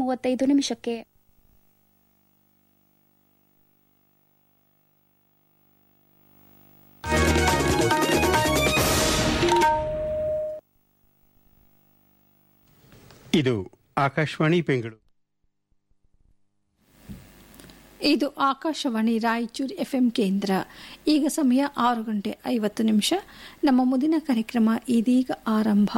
ಮೂವತ್ತೈದು ನಿಮಿಷಕ್ಕೆ ಇದು ಆಕಾಶವಾಣಿ ಬೆಂಗಳೂರು ಇದು ಆಕಾಶವಾಣಿ ರಾಯಚೂರು ಎಫ್ಎಂ ಕೇಂದ್ರ ಈಗ ಸಮಯ ಆರು ಗಂಟೆ ಐವತ್ತು ನಿಮಿಷ ನಮ್ಮ ಮುಂದಿನ ಕಾರ್ಯಕ್ರಮ ಇದೀಗ ಆರಂಭ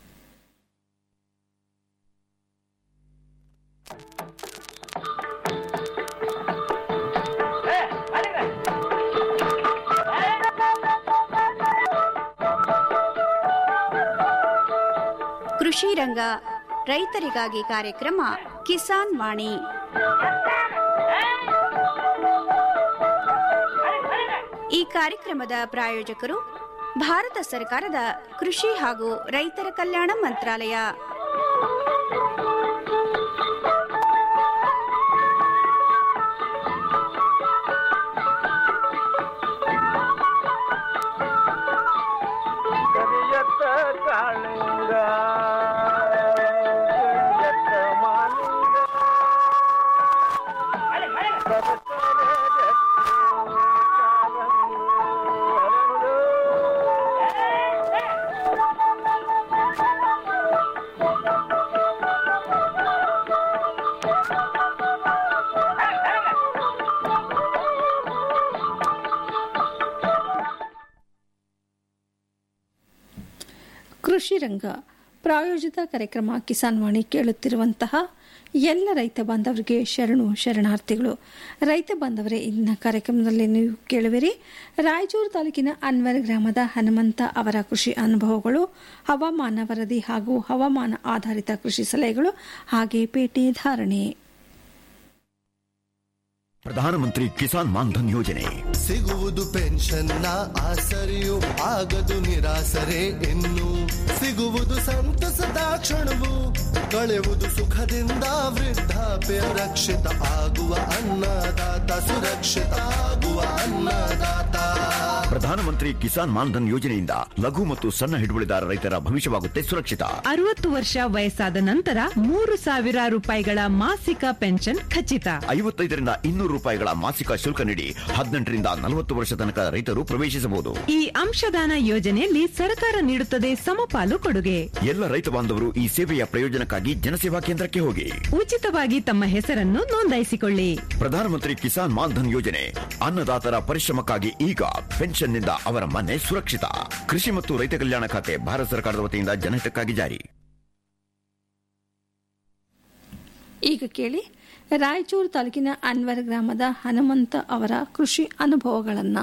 ಕೃಷಿ ರಂಗ ರೈತರಿಗಾಗಿ ಕಾರ್ಯಕ್ರಮ ಕಿಸಾನ್ ವಾಣಿ ಈ ಕಾರ್ಯಕ್ರಮದ ಪ್ರಾಯೋಜಕರು ಭಾರತ ಸರ್ಕಾರದ ಕೃಷಿ ಹಾಗೂ ರೈತರ ಕಲ್ಯಾಣ ಮಂತ್ರಾಲಯ ಕರಿಯತ್ತ ಕಾಳಿಂಗ ಕರಿಯತ್ತ ಮಾಲಿಂಗ ಸರಸರ ಜಟ್ಟಿ ಕಾರಂಗಿ ಹರಳು. ಕೃಷಿ ರಂಗ ಪ್ರಾಯೋಜಿತ ಕಾರ್ಯಕ್ರಮ ಕಿಸಾನ್ ವಾಣಿ ಕೇಳುತ್ತಿರುವಂತಹ ಎಲ್ಲ ರೈತ ಬಾಂಧವರಿಗೆ ಶರಣು ಶರಣಾರ್ಥಿಗಳು ರೈತ ಬಾಂಧವರೇ ಇಂದಿನ ಕಾರ್ಯಕ್ರಮದಲ್ಲಿ ನೀವು ಕೇಳುವಿರಿ ರಾಯಚೂರು ತಾಲೂಕಿನ ಅನ್ವರ್ ಗ್ರಾಮದ ಹನುಮಂತ ಅವರ ಕೃಷಿ ಅನುಭವಗಳು ಹವಾಮಾನ ವರದಿ ಹಾಗೂ ಹವಾಮಾನ ಆಧಾರಿತ ಕೃಷಿ ಸಲಹೆಗಳು ಹಾಗೆ ಪೇಟೆ ಧಾರಣೆ ಪ್ರಧಾನಮಂತ್ರಿ ಕಿಸಾನ್ ಮಾನ್ಧನ್ ಯೋಜನೆ ಸಿಗುವುದು ಪೆನ್ಷನ್ನ ಆಸರೆಯು ಆಗದು ನಿರಾಸರೆ ಇನ್ನು ಸಿಗುವುದು ಸಂತಸದ ಕ್ಷಣವು ಕಳೆಯುವುದು ಸುಖದಿಂದ ವೃದ್ಧಾಪ್ಯ ರಕ್ಷಿತ ಆಗುವ ಅನ್ನದಾತ ಸುರಕ್ಷಿತ ಆಗುವ ಅನ್ನದಾತ ಪ್ರಧಾನಮಂತ್ರಿ ಕಿಸಾನ್ ಮಾನ್ಧನ್ ಯೋಜನೆಯಿಂದ ಲಘು ಮತ್ತು ಸಣ್ಣ ಹಿಡುವಳಿದಾರ ರೈತರ ಭವಿಷ್ಯವಾಗುತ್ತೆ ಸುರಕ್ಷಿತ ಅರವತ್ತು ವರ್ಷ ವಯಸ್ಸಾದ ನಂತರ ಮೂರು ಸಾವಿರ ರೂಪಾಯಿಗಳ ಮಾಸಿಕ ಪೆನ್ಷನ್ ಖಚಿತ ಐವತ್ತೈದರಿಂದ ಇನ್ನೂರು ರೂಪಾಯಿಗಳ ಮಾಸಿಕ ಶುಲ್ಕ ನೀಡಿ ಹದಿನೆಂಟರಿಂದ ನಲವತ್ತು ವರ್ಷ ತನಕ ರೈತರು ಪ್ರವೇಶಿಸಬಹುದು ಈ ಅಂಶದಾನ ಯೋಜನೆಯಲ್ಲಿ ಸರ್ಕಾರ ನೀಡುತ್ತದೆ ಸಮಪಾಲು ಕೊಡುಗೆ ಎಲ್ಲ ರೈತ ಬಾಂಧವರು ಈ ಸೇವೆಯ ಪ್ರಯೋಜನಕ್ಕಾಗಿ ಜನಸೇವಾ ಕೇಂದ್ರಕ್ಕೆ ಹೋಗಿ ಉಚಿತವಾಗಿ ತಮ್ಮ ಹೆಸರನ್ನು ನೋಂದಾಯಿಸಿಕೊಳ್ಳಿ ಪ್ರಧಾನಮಂತ್ರಿ ಕಿಸಾನ್ ಮಾನ್ಧನ್ ಯೋಜನೆ ಅನ್ನದಾತರ ಪರಿಶ್ರಮಕ್ಕಾಗಿ ಈಗ ಪೆನ್ಷನ್ನಿಂದ ಅವರ ಮನೆ ಸುರಕ್ಷಿತ ಕೃಷಿ ಮತ್ತು ರೈತ ಕಲ್ಯಾಣ ಖಾತೆ ಭಾರತ ಸರ್ಕಾರದ ವತಿಯಿಂದ ಜನಹಿತಕ್ಕಾಗಿ ಜಾರಿ ಈಗ ಕೇಳಿ ರಾಯಚೂರು ತಾಲೂಕಿನ ಅನ್ವರ್ ಗ್ರಾಮದ ಹನುಮಂತ ಅವರ ಕೃಷಿ ಅನುಭವಗಳನ್ನು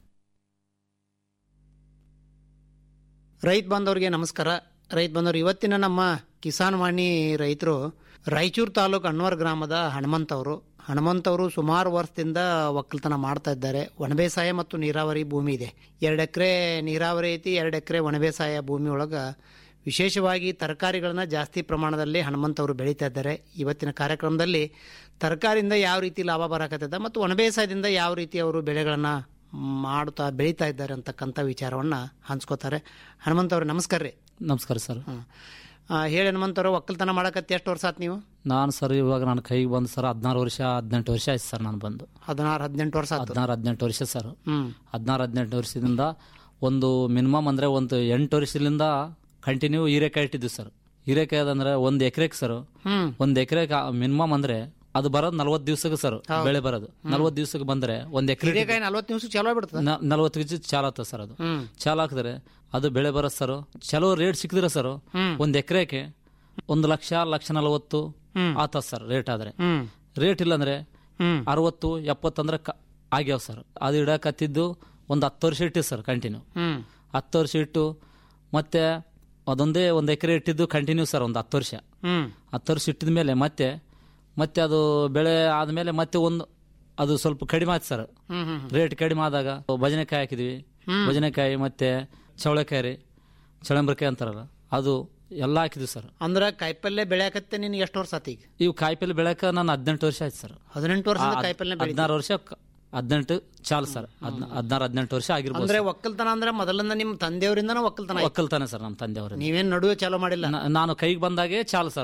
ರೈತ ಬಾಂಧವರಿಗೆ ನಮಸ್ಕಾರ ರೈತ ಬಾಂಧವರು ಇವತ್ತಿನ ನಮ್ಮ ಕಿಸಾನ್ ವಾಣಿ ರೈತರು ರಾಯಚೂರು ತಾಲೂಕು ಅನ್ವರ್ ಗ್ರಾಮದ ಹನುಮಂತ್ ಅವರು ಹನುಮಂತ್ ಅವರು ಸುಮಾರು ವರ್ಷದಿಂದ ಒಕ್ಕಲ್ತನ ಮಾಡ್ತಾ ಇದ್ದಾರೆ ಒಣಬೇಸಾಯ ಮತ್ತು ನೀರಾವರಿ ಭೂಮಿ ಇದೆ ಎರಡು ಎಕರೆ ನೀರಾವರಿ ಐತಿ ಎರಡು ಎಕರೆ ಒಣಬೇಸಾಯ ಭೂಮಿ ಒಳಗೆ ವಿಶೇಷವಾಗಿ ತರಕಾರಿಗಳನ್ನ ಜಾಸ್ತಿ ಪ್ರಮಾಣದಲ್ಲಿ ಹನುಮಂತ್ ಅವರು ಬೆಳೀತಾ ಇದ್ದಾರೆ ಇವತ್ತಿನ ಕಾರ್ಯಕ್ರಮದಲ್ಲಿ ತರಕಾರಿಯಿಂದ ಯಾವ ರೀತಿ ಲಾಭ ಬರಕತ್ತದ ಮತ್ತು ಒಣಬೇಸಾಯದಿಂದ ಯಾವ ರೀತಿ ಅವರು ಬೆಳೆಗಳನ್ನು ಮಾಡ್ತಾ ಬೆಳೀತಾ ಇದ್ದಾರೆ ಅಂತಕ್ಕಂಥ ವಿಚಾರವನ್ನು ಹಂಚ್ಕೋತಾರೆ ಹನುಮಂತ್ ಅವ್ರೆ ನಮಸ್ಕಾರ ರೀ ನಮಸ್ಕಾರ ಸರ್ ಹೇಳಿ ಹನುಮಂತ್ ಅವ್ರೆ ಒಕ್ಕಲ್ತನ ಮಾಡಕತ್ತೆ ಎಷ್ಟು ವರ್ಷ ಆತು ನೀವು ನಾನು ಸರ್ ಇವಾಗ ನನ್ನ ಕೈಗೆ ಬಂದು ಸರ್ ಹದಿನಾರು ವರ್ಷ ಹದಿನೆಂಟು ವರ್ಷ ಆಯ್ತು ಸರ್ ನಾನು ಬಂದು ಹದಿನಾರು ಹದಿನೆಂಟು ವರ್ಷ ಆತು ಹದಿನಾರು ಹದಿನೆಂಟು ವರ್ಷ ಸರ್ ಹ್ಮ್ ಹದಿನಾರು ಹದಿನೆಂಟು ವರ್ಷದಿಂದ ಒಂದು ಮಿನಿಮಮ್ ಅಂದರೆ ಒಂದು ಎಂಟು ವರ್ಷದಿಂದ ಕಂಟಿನ್ಯೂ ಹೀರೆಕಾಯಿ ಇಟ್ಟಿದ್ವಿ ಸರ್ ಹೀರೆಕಾಯಿ ಅದಂದ್ರೆ ಒಂದು ಎಕರೆಗೆ ಸರ್ ಹ್ಮ್ ಒಂದು ಎಕರೆಗೆ ಮಿನಿಮಮ್ ಅಂದ್ರೆ ಅದು ಬರೋದು ನಲ್ವತ್ತು ದಿವಸಕ್ಕೆ ಸರ್ ಬೆಳೆ ಬರೋದು ನಲ್ವತ್ತು ದಿವಸಕ್ಕೆ ಬಂದ್ರೆ ಒಂದು ಎಕರೆ ಹೀರೆಕಾಯಿ ನಲ್ವತ್ತು ನಿಮಿಷ ಚಲೋ ಬಿಡ್ತದೆ ನಲ್ವತ್ತು ದಿವಸ ಚಾಲ ಆಗ್ತದೆ ಸರ್ ಅದು ಹ್ಮ್ ಚಾಲ ಹಾಕಿದ್ರೆ ಅದು ಬೆಳೆ ಬರೋದು ಸರ್ ಚಲೋ ರೇಟ್ ಸಿಕ್ಕಿದ್ರೆ ಸರ್ ಹ್ಮ್. ಒಂದು ಎಕರೆಗೆ ಒಂದು ಲಕ್ಷ ಲಕ್ಷ ನಲವತ್ತು ಹ್ಮ್. ಆತದ ಸರ್ ರೇಟ್ ಆದ್ರೆ ಹ್ಮ್ ರೇಟ್ ಇಲ್ಲಂದ್ರೆ ಹ್ಮ್ ಅರವತ್ತು ಎಪ್ಪತ್ತಂದ್ರೆ ಕ- ಆಗ್ಯಾವ ಸರ್ ಅದು ಇಡಕತ್ತಿದ್ದು ಒಂದು ಹತ್ತು ವರ್ಷ ಇಟ್ಟಿವಿ ಸರ್ ಕಂಟಿನ್ಯೂ ಹ್ಮ್ ಹತ್ತು ವರ್ಷ ಇಟ್ಟು ಮತ್ತೆ ಅದೊಂದೇ ಒಂದು ಎಕರೆ ಇಟ್ಟಿದ್ದು ಕಂಟಿನ್ಯೂ ಸರ್ ಒಂದು ಹತ್ತು ವರ್ಷ ಹ್ಮ್ ಹತ್ತು ವರ್ಷ ಇಟ್ಟಿದ ಮೇಲೆ ಮತ್ತೆ ಮತ್ತೆ ಅದು ಬೆಳೆ ಆದಮೇಲೆ ಮತ್ತೆ ಒಂದು ಅದು ಸ್ವಲ್ಪ ಕಡಿಮೆ ಆಯ್ತು ಸರ್ ಹ್ಮ್ ಹ್ಮ್ ರೇಟ್ ಕಡಿಮೆ ಆದಾಗ ಬಜನೆಕಾಯಿ ಹಾಕಿದ್ವಿ ಬಜನೆಕಾಯಿ ಮತ್ತೆ ಚವಳೆಕಾಯಿ ರೀ ಚಳಂಬ್ರಕಾಯಿ ಅಂತಾರಲ್ಲ ಅದು ಎಲ್ಲ ಹಾಕಿದ್ವಿ ಸರ್ ಅಂದ್ರ ಕಾಯಿಪಲ್ಲೆ ಬೆಳೆಯಕತ್ತೆ ನಿನ್ಗೆ ಎಷ್ಟು ವರ್ಷ ಆತು ಈಗ ಇವು ಕಾಯಿಪಲ್ಲೆ ಬೆಳಕ ನಾನು ಹದಿನೆಂಟು ವರ್ಷ ಆಯ್ತು ಸರ್ ಹದಿನೆಂಟು ವರ್ಷದಿಂದ ಕಾಯಿಪಲ್ಲೆ ಬೆಳಿ ಹದಿನಾರು ವರ್ಷ ಕ- ಹದಿನೆಂಟು ಚಾಲು ಸರ್ ಹದಿನಾರು ಹದಿನೆಂಟು ವರ್ಷ ಆಗಿರ್ಬೋದು ಅಂದ್ರೆ ಸರ್. ಒಕ್ಕಲ್ತನ ಅಂದ್ರೆ ಮೊದಲಿಂದ ನಿಮ್ಮ ತಂದೆಯವರಿಂದನ ಒಕ್ಕಲ್ತನ ಆಯ್ತು. ಒಕ್ಕಲ್ತಾನೆ ಸರ್ ನಮ್ಮ ತಂದೆಯವರು ನೀವೇನ್ ನಡುವೆ ಚಾಲೂ ಮಾಡಿಲ್ಲ ನಾನು ಕೈಗೆ ಬಂದಾಗೆ ಚಾಲು ಸರ್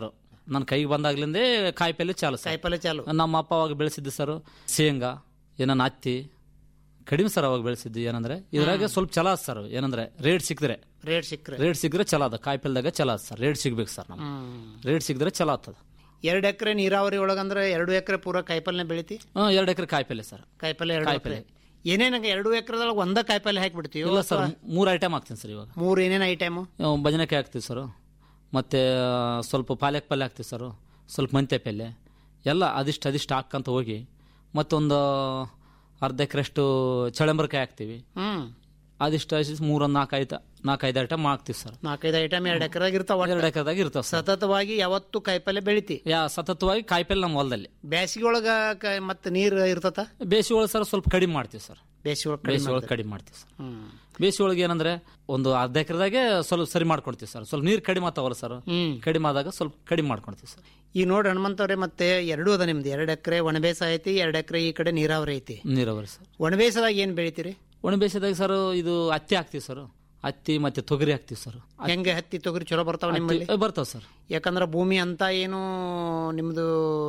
ನನ್ನ ಕೈಗೆ ಬಂದಾಗ್ಲಿಂದೇ ಕಾಯಿಪಲ್ಲೆ ಚಾಲು ಸರ್ ಕಾಯಿಪಲ್ಲೆ ಚಾಲು ನಮ್ಮ ಅಪ್ಪ ಅವಾಗ ಬೆಳೆಸಿದ್ದು ಸರ್ ಶೇಂಗಾ ಏನನ್ನ ಹತ್ತಿ ಕಡಿಮೆ ಸರ್ ಅವಾಗ ಬೆಳೆಸಿದ್ದು ಏನಂದ್ರೆ ಇದ್ರಾಗ ಸ್ವಲ್ಪ ಚಲ ಅದ ಸರ್ ಏನಂದ್ರೆ ರೇಟ್ ಸಿಕ್ಕಿದ್ರೆ ರೇಟ್ ಸಿಕ್ಕ್ರೆ ರೇಟ್ ಸಿಕ್ಕಿದ್ರೆ ಚಲ ಅದ ಕಾಯಿಪಲ್ದಾಗ ಚಲ ಅದ ಸರ್ ರೇಟ್ ಸಿಗ್ಬೇಕು ಸರ್ ನಮ್ಗೆ ರೇಟ್ ಸಿಕ್ಕಿದ್ರೆ ಚಲ ಆಗ್ತದ ಎರಡು ಎಕರೆ ನೀರಾವರಿ ಒಳಗಂದ್ರೆ ಎರಡು ಎಕರೆ ಪೂರ ಕಾಯಿಪಲ್ಲೆ ಬೆಳಿತಿ ಹ್ಮ್ ಎರಡು ಎಕರೆ ಕಾಯಿಪಲ್ಲೆ ಸರ್ ಕಾಯಿಪಲ್ಲೆ ಎರಡು ಎಕರೆ ಕಾಯಿಪಲ್ಲೆ. ಏನೇನಂಗ ಎರಡು ಎಕರೆದೊಳಗೆ ಒಂದ ಕಾಯಿಪಲ್ಲೆ ಹಾಕಿಬಿಡ್ತೀವಿ ಇಲ್ಲ ಸರ್ ಮೂರು ಐಟಮ್ ಹಾಕ್ತೀನಿ ಸರ್ ಇವಾಗ ಮೂರು ಏನೇನು ಐಟಮು ಅಹ್, ಬದನೆಕಾಯಿ ಹಾಕ್ತೀವಿ ಸರ್ ಮತ್ತು ಸ್ವಲ್ಪ ಪಾಲಕ್ ಪಲ್ಯ ಹಾಕ್ತೀವಿ ಸರ್ ಸ್ವಲ್ಪ ಮೆಂತ್ಯ ಪಲ್ಯ ಎಲ್ಲ ಅದಿಷ್ಟು ಅದಿಷ್ಟು ಹಾಕ್ಕಂತ ಹೋಗಿ ಮತ್ತೊಂದು ಅರ್ಧ ಎಕರೆಷ್ಟು ಚಳಂಬರಕಾಯಿ ಹಾಕ್ತೀವಿ ಹ್ಮ್ ಅದಿಷ್ಟು ಅದಿಷ್ಟು ಮೂರೊಂದು ನಾಲ್ಕೈದು ನಾಲ್ಕೈದು ಐಟಮ್ ಹಾಕ್ತೀವಿ ಸರ್ ನಾಲ್ಕೈದು ಐಟಮ್ ಎರಡು ಎಕರೆದಾಗ ಇರ್ತಾವ ಎರಡು ಎಕರೆದಾಗ ಇರ್ತಾವ ಸರ್ ಸತತವಾಗಿ ಯಾವತ್ತು ಕಾಯಿಪಲ್ಲೆ ಬೆಳಿತಿ ಯಾ ಸತತವಾಗಿ ಕಾಯಿಪಲ್ಲೆ ನಮ್ಮ ಹೊಲದಲ್ಲಿ ಬ್ಯಾಸಿಗೆ ಒಳಗ ಕ- ಮತ್ತೆ ನೀರು ಇರ್ತತ ಬೇಸಿಗೆ ಒಳಗೆ ಸರ್ ಸ್ವಲ್ಪ ಕಡಿಮೆ ಮಾಡ್ತೀವಿ ಸರ್ ಬೇಸಿಗೆ ಒಳಗೆ ಬೇಸಿಗೆ ಒಳಗೆ ಕಡಿಮೆ ಮಾಡ್ತೀವಿ ಸರ್ ಬೇಸಿಗೆ ಒಳಗೆ ಏನಂದ್ರೆ ಒಂದು ಅರ್ಧ ಎಕರೆದಾಗೆ ಸ್ವಲ್ಪ ಸರಿ ಮಾಡ್ಕೊಡ್ತೀವಿ ಸರ್ ಸ್ವಲ್ಪ ನೀರು ಕಡಿಮೆ ಆಗ್ತಾವಲ್ಲ ಸರ್ ಹ್ಮ್ ಕಡಿಮೆ ಆದಾಗ ಸ್ವಲ್ಪ ಕಡಿಮೆ ಮಾಡ್ಕೊಡ್ತೀವಿ ಸರ್ ಈಗ ನೋಡಿ ಹನುಮಂತವ್ರೆ ಮತ್ತೆ ಎರಡೂ ಅದ ನಿಮ್ದು ಎರಡು ಎಕರೆ ಒಣಬೇಸಾಯ ಐತಿ ಎರಡು ಎಕರೆ ಈ ಕಡೆ ನೀರಾವರಿ ಐತಿ ನೀರಾವರಿ ಸರ್ ಒಣಬೇಸದಾಗ ಏನ್ ಬೆಳಿತೀರಿ ಒಣ ಬೇಸಿಗೆದಾಗ ಸರ್ ಇದು ಹತ್ತಿ ಹಾಕ್ತೀವಿ ಸರ್ ಹತ್ತಿ ಮತ್ತೆ ತೊಗರಿ ಹಾಕ್ತೀವಿ ಸರ್ ಹೆಂಗೆ ಹತ್ತಿ ತೊಗರಿ ಚಲೋ ಬರ್ತಾವ ನಿಮ್ಮಲ್ಲಿ ಬರ್ತಾವ ಸರ್ ಯಾಕಂದ್ರೆ ಭೂಮಿ ಅಂತ ಏನು ನಿಮ್ದು